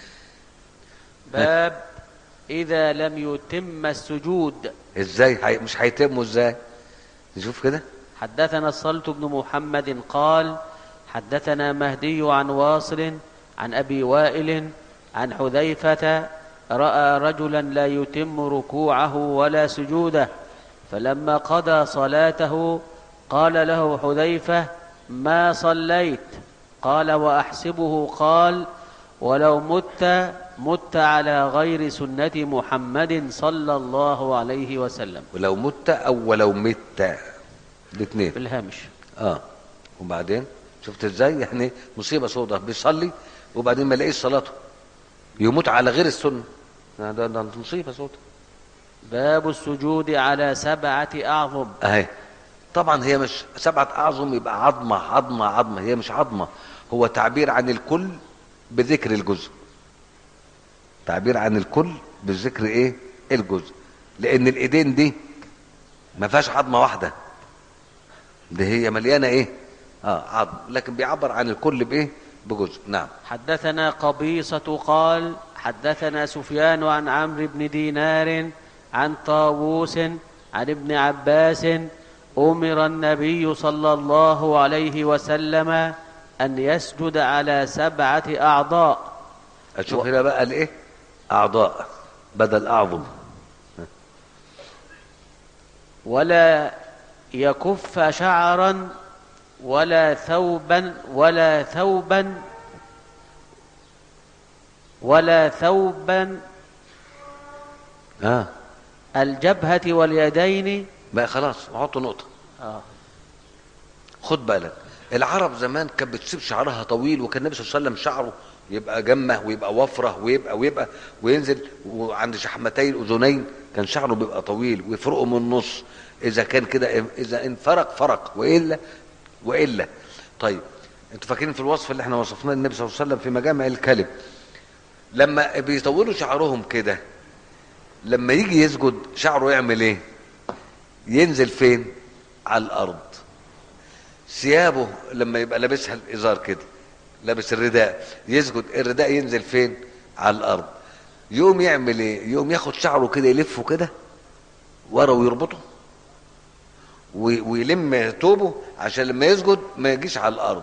S1: باب إذا لم يتم السجود
S2: ازاي هي- مش هيتموا ازاي نشوف كده
S1: حدثنا الصلت بن محمد قال حدثنا مهدي عن واصل عن أبي وائل عن حذيفة رأى رجلا لا يتم ركوعه ولا سجوده فلما قضى صلاته قال له حذيفة ما صليت قال واحسبه قال ولو مت مت على غير سنه محمد صلى الله عليه وسلم
S2: ولو مت او ولو مت الاثنين
S1: في الهامش
S2: اه وبعدين شفت ازاي يعني مصيبه سوداء بيصلي وبعدين ما يلاقيش صلاته يموت على غير السنه ده, ده, ده مصيبه سوداء
S1: باب السجود على سبعه اعظم
S2: اهي طبعا هي مش سبعه اعظم يبقى عظمه عظمه عظمه هي مش عظمه هو تعبير عن الكل بذكر الجزء تعبير عن الكل بذكر ايه الجزء لان الايدين دي ما فيهاش عظمه واحده دي هي مليانه ايه اه عظم لكن بيعبر عن الكل بايه بجزء نعم
S1: حدثنا قبيصة قال حدثنا سفيان عن عمرو بن دينار عن طاووس عن ابن عباس أمر النبي صلى الله عليه وسلم أن يسجد على سبعة أعضاء
S2: اشوف هنا بقى الايه اعضاء بدل اعظم
S1: ولا يكف شعرا ولا ثوبا ولا ثوبا ولا ثوبا
S2: اه
S1: الجبهة واليدين
S2: بقى خلاص احط نقطه
S1: آه.
S2: خد بالك العرب زمان كانت بتسيب شعرها طويل وكان النبي صلى الله عليه وسلم شعره يبقى جمه ويبقى وفره ويبقى ويبقى وينزل وعند شحمتي الاذنين كان شعره بيبقى طويل ويفرقه من النص اذا كان كده اذا انفرق فرق والا والا طيب انتوا فاكرين في الوصف اللي احنا وصفناه النبي صلى الله عليه وسلم في مجامع الكلم لما بيطولوا شعرهم كده لما يجي يسجد شعره يعمل ايه ينزل فين على الارض ثيابه لما يبقى لابسها الازار كده لابس الرداء يسجد الرداء ينزل فين على الارض يقوم يعمل ايه يقوم ياخد شعره كده يلفه كده ورا ويربطه وي- ويلم توبه عشان لما يسجد ما يجيش على الارض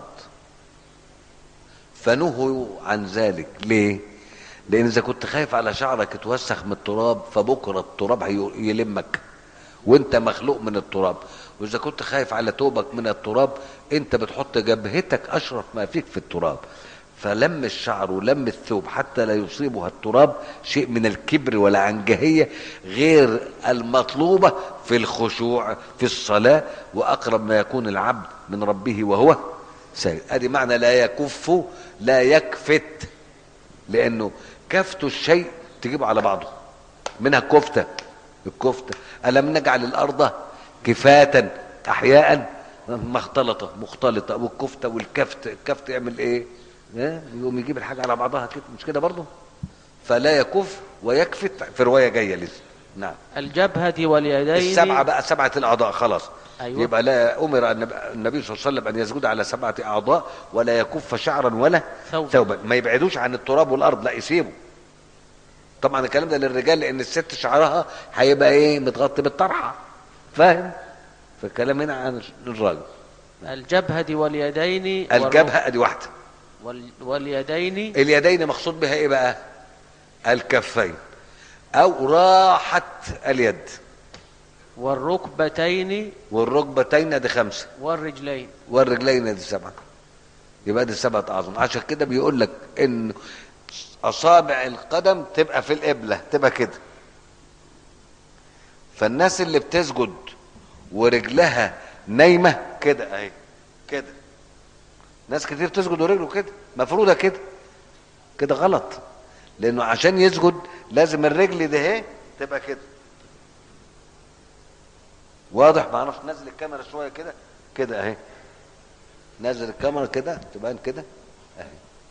S2: فنهوا عن ذلك ليه لان اذا كنت خايف على شعرك يتوسخ من التراب فبكره التراب هي- يلمك وانت مخلوق من التراب واذا كنت خايف على توبك من التراب انت بتحط جبهتك اشرف ما فيك في التراب فلم الشعر ولم الثوب حتى لا يصيبها التراب شيء من الكبر والعنجهية غير المطلوبة في الخشوع في الصلاة وأقرب ما يكون العبد من ربه وهو ساجد ادي معنى لا يكف لا يكفت لانه كفت الشيء تجيبه على بعضه منها الكفته الكفته الم نجعل الارض كفاة احياء مختلطه مختلطه والكفته والكفت الكفت يعمل ايه؟ ها؟ يقوم يجيب الحاجه على بعضها كده مش كده برضه؟ فلا يكف ويكفت في روايه جايه لسه نعم
S1: الجبهة واليدين
S2: السبعه بقى سبعه الاعضاء خلاص
S1: أيوة.
S2: يبقى لا امر النبي النبي صلى الله عليه وسلم ان يسجد على سبعه اعضاء ولا يكف شعرا ولا
S1: ثوبا.
S2: ثوبا ما يبعدوش عن التراب والارض لا يسيبوا طبعا الكلام ده للرجال لان الست شعرها هيبقى ايه متغطي بالطرحه فاهم فالكلام هنا عن الراجل
S1: الجبهة واليدين
S2: الجبهه ادي واحده
S1: وال... واليدين
S2: اليدين مقصود بها ايه بقى الكفين او راحه اليد
S1: والركبتين
S2: والركبتين دي خمسه
S1: والرجلين
S2: والرجلين دي سبعه يبقى دي سبعه اعظم عشان كده بيقول لك ان اصابع القدم تبقى في القبله تبقى كده فالناس اللي بتسجد ورجلها نايمه كده اهي كده ناس كتير تسجد ورجله كده مفروضه كده كده غلط لانه عشان يسجد لازم الرجل ده اهي تبقى كده واضح ما اعرفش نزل الكاميرا شويه كده كده اهي نزل الكاميرا كده تبان كده اهي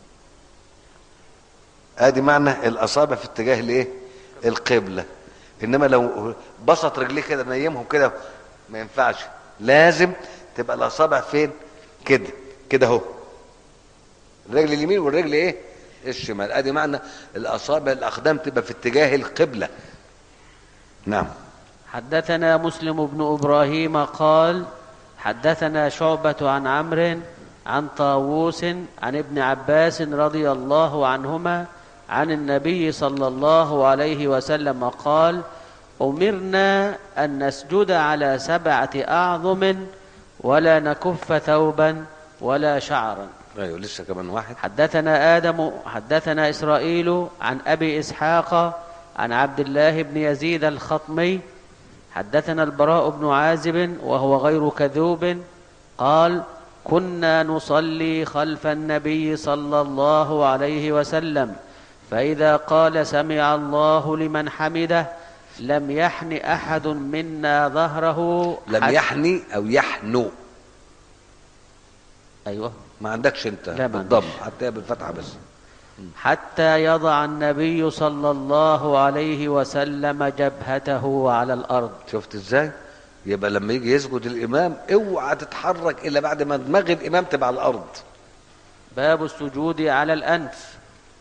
S2: ادي معنى الاصابع في اتجاه الايه القبله انما لو بسط رجليه كده نيمهم كده ما ينفعش لازم تبقى الاصابع فين كده كده اهو الرجل اليمين والرجل ايه الشمال ادي معنى الاصابع الاقدام تبقى في اتجاه القبله نعم
S1: حدثنا مسلم بن ابراهيم قال حدثنا شعبة عن عمرو عن طاووس عن ابن عباس رضي الله عنهما عن النبي صلى الله عليه وسلم قال امرنا ان نسجد على سبعه اعظم ولا نكف ثوبا ولا شعرا
S2: ايوه لسه كمان واحد
S1: حدثنا آدم حدثنا إسرائيل عن أبي إسحاق عن عبد الله بن يزيد الخطمي حدثنا البراء بن عازب وهو غير كذوب قال كنا نصلي خلف النبي صلى الله عليه وسلم فإذا قال سمع الله لمن حمده لم يحن أحد منا ظهره
S2: لم
S1: حتى-
S2: يحني او يحنو
S1: أيوه
S2: ما عندكش انت
S1: لا، ما
S2: بالضم
S1: عنديش.
S2: حتى بالفتحه بس
S1: حتى يضع النبي صلى الله عليه وسلم جبهته على الأرض
S2: شفت ازاي يبقى لما يجي يسجد الامام اوعى تتحرك الا بعد ما دماغ الامام تبقى على الارض
S1: باب السجود على الأنف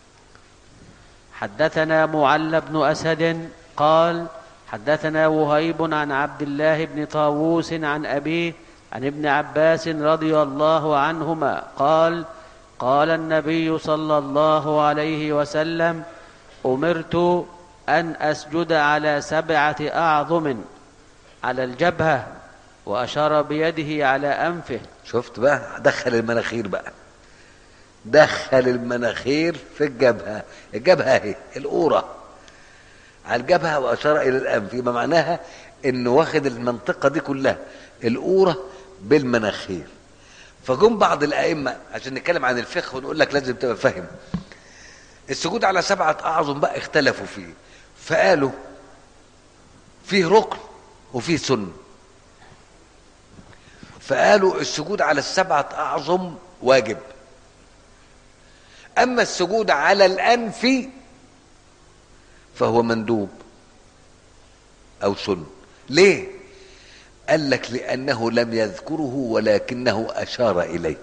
S1: حدثنا معل بن أسد قال حدثنا وهيب عن عبد الله بن طاووس عن أبيه عن ابن عباس رضي الله عنهما قال قال النبي صلى الله عليه وسلم أمرت أن أسجد على سبعة أعظم على الجبهة وأشار بيده على أنفه
S2: شفت بقى دخل المناخير بقى دخل المناخير في الجبهه الجبهه اهي القوره على الجبهه واشار الى الانف يبقى معناها انه واخد المنطقه دي كلها القوره بالمناخير فجم بعض الائمه عشان نتكلم عن الفقه ونقول لك لازم تبقى فاهم السجود على سبعه اعظم بقى اختلفوا فيه فقالوا فيه ركن وفيه سنه فقالوا السجود على السبعة أعظم واجب أما السجود على الأنف فهو مندوب أو سن ليه؟ قال لك لأنه لم يذكره ولكنه أشار إليه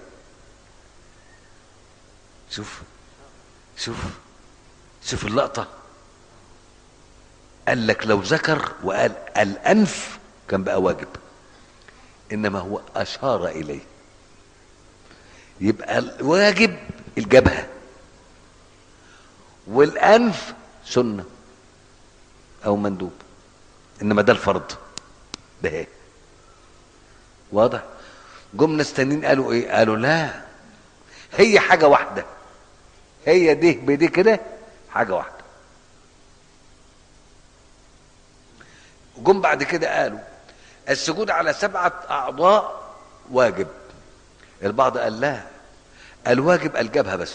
S2: شوف شوف شوف اللقطة قال لك لو ذكر وقال الأنف كان بقى واجب انما هو اشار اليه يبقى الواجب الجبهه والانف سنه او مندوب انما ده الفرض ده ايه واضح جم ناس تانيين قالوا ايه قالوا لا هي حاجه واحده هي دي بدي كده حاجه واحده جم بعد كده قالوا السجود على سبعة أعضاء واجب البعض قال لا الواجب الجبهة بس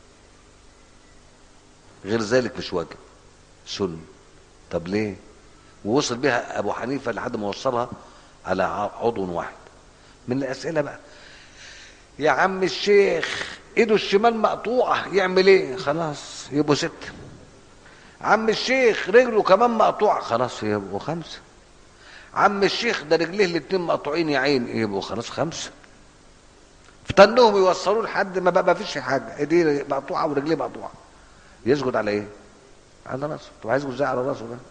S2: غير ذلك مش واجب سن طب ليه ووصل بها أبو حنيفة لحد ما وصلها على عضو واحد من الأسئلة بقى يا عم الشيخ ايده الشمال مقطوعة يعمل ايه خلاص يبقوا ست عم الشيخ رجله كمان مقطوعة خلاص يبقوا خمسة عم الشيخ ده رجليه الاتنين مقطوعين يا عين يبقوا خلاص خمسه فتنهم يوصلوه لحد ما بقى ما فيش حاجه ايديه مقطوعه ورجليه مقطوعه يسجد على ايه؟ على راسه طب عايز يسجد ازاي على راسه ده؟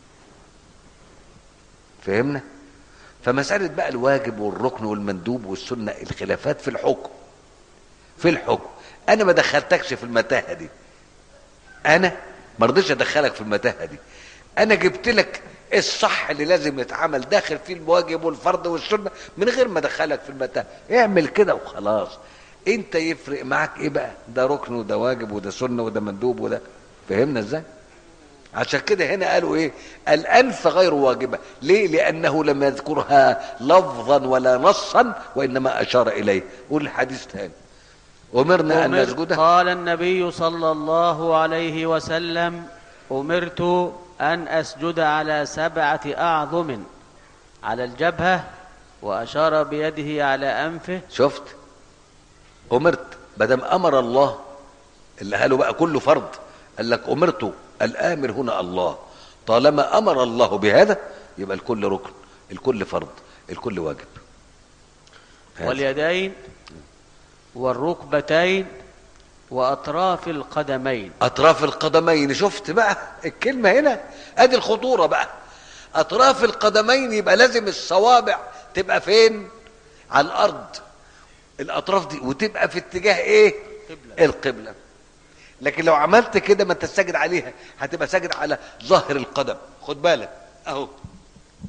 S2: فهمنا؟ فمسألة بقى الواجب والركن والمندوب والسنة الخلافات في الحكم في الحكم أنا ما دخلتكش في المتاهة دي أنا ما رضيتش أدخلك في المتاهة دي أنا جبت لك الصح اللي لازم يتعمل داخل فيه الواجب والفرض والسنه من غير ما ادخلك في المتاهه اعمل كده وخلاص انت يفرق معاك ايه بقى ده ركن وده واجب وده سنه وده مندوب وده فهمنا ازاي عشان كده هنا قالوا ايه الانف غير واجبه ليه لانه لم يذكرها لفظا ولا نصا وانما اشار اليه قول الحديث تاني امرنا ان
S1: أمر-
S2: نسجد
S1: قال النبي صلى الله عليه وسلم أمرت أن أسجد على سبعة أعظم على الجبهة وأشار بيده على أنفه
S2: شفت امرت بدم امر الله اللي قالوا بقى كله فرض قال لك امرت الامر هنا الله طالما امر الله بهذا يبقى الكل ركن الكل فرض الكل واجب هذا.
S1: واليدين والركبتين وأطراف القدمين
S2: اطراف القدمين شفت بقى الكلمه هنا ادي الخطوره بقى اطراف القدمين يبقى لازم الصوابع تبقى فين على الارض الاطراف دي وتبقى في اتجاه ايه
S1: قبلة.
S2: القبله لكن لو عملت كده ما انت ساجد عليها هتبقى ساجد على ظهر القدم خد بالك اهو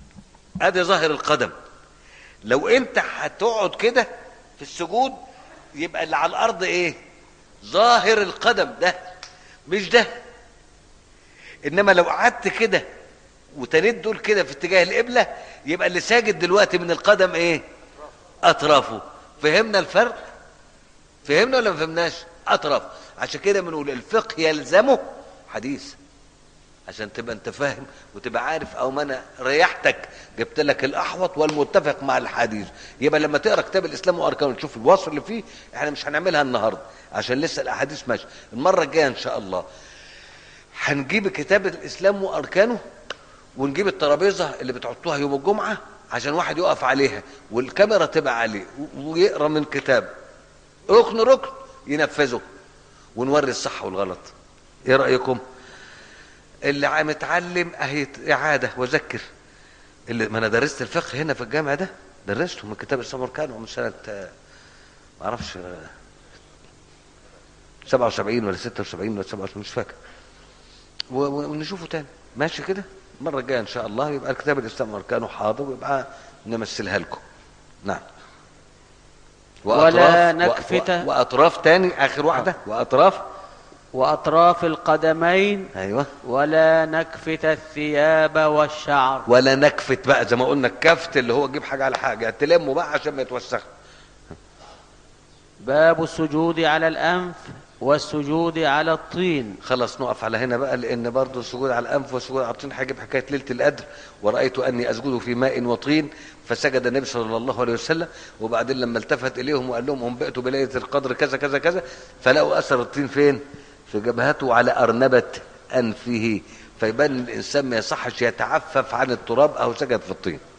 S2: ادي ظهر القدم لو انت هتقعد كده في السجود يبقى اللي على الارض ايه ظاهر القدم ده مش ده انما لو قعدت كده وتنيت دول كده في اتجاه القبله يبقى اللي ساجد دلوقتي من القدم ايه اطرافه فهمنا الفرق فهمنا ولا ما فهمناش اطراف عشان كده بنقول الفقه يلزمه حديث عشان تبقى انت فاهم وتبقى عارف او ما انا ريحتك جبت لك الاحوط والمتفق مع الحديث يبقى لما تقرا كتاب الاسلام واركانه تشوف الوصف اللي فيه احنا مش هنعملها النهارده عشان لسه الاحاديث ماشيه المره الجايه ان شاء الله هنجيب كتاب الاسلام واركانه ونجيب الترابيزه اللي بتحطوها يوم الجمعه عشان واحد يقف عليها والكاميرا تبقى عليه ويقرا من كتاب ركن ركن ينفذه ونوري الصح والغلط ايه رايكم اللي عم متعلم اهي اعاده وذكر اللي ما انا درست الفقه هنا في الجامع ده درسته من كتاب الاسلام واركانه من سنه آه، ما اعرفش آه، 77 ولا 76 ولا 77 مش فاكر و- و- ونشوفه تاني ماشي كده المره الجايه ان شاء الله يبقى الكتاب الاسلام واركانه حاضر ويبقى نمثلها لكم نعم
S1: ولا
S2: وأطراف-
S1: نكفت-
S2: و- و- واطراف تاني اخر واحده واطراف
S1: وأطراف القدمين
S2: ايوه
S1: ولا نكفت الثياب والشعر
S2: ولا نكفت بقى زي ما قلنا الكفت اللي هو تجيب حاجه على حاجه تلمه بقى عشان ما يتوسخ
S1: باب السجود على الأنف والسجود على الطين
S2: خلاص نقف على هنا بقى لان برضه السجود على الانف والسجود على الطين هيجيب حكايه ليله القدر ورايت اني اسجد في ماء وطين فسجد النبي صلى الله عليه وسلم وبعدين لما التفت اليهم وقال لهم انبئت بليله القدر كذا كذا كذا فلقوا اثر الطين فين؟ في جبهته على ارنبه انفه فيبان الانسان ما يصحش يتعفف عن التراب او سجد في الطين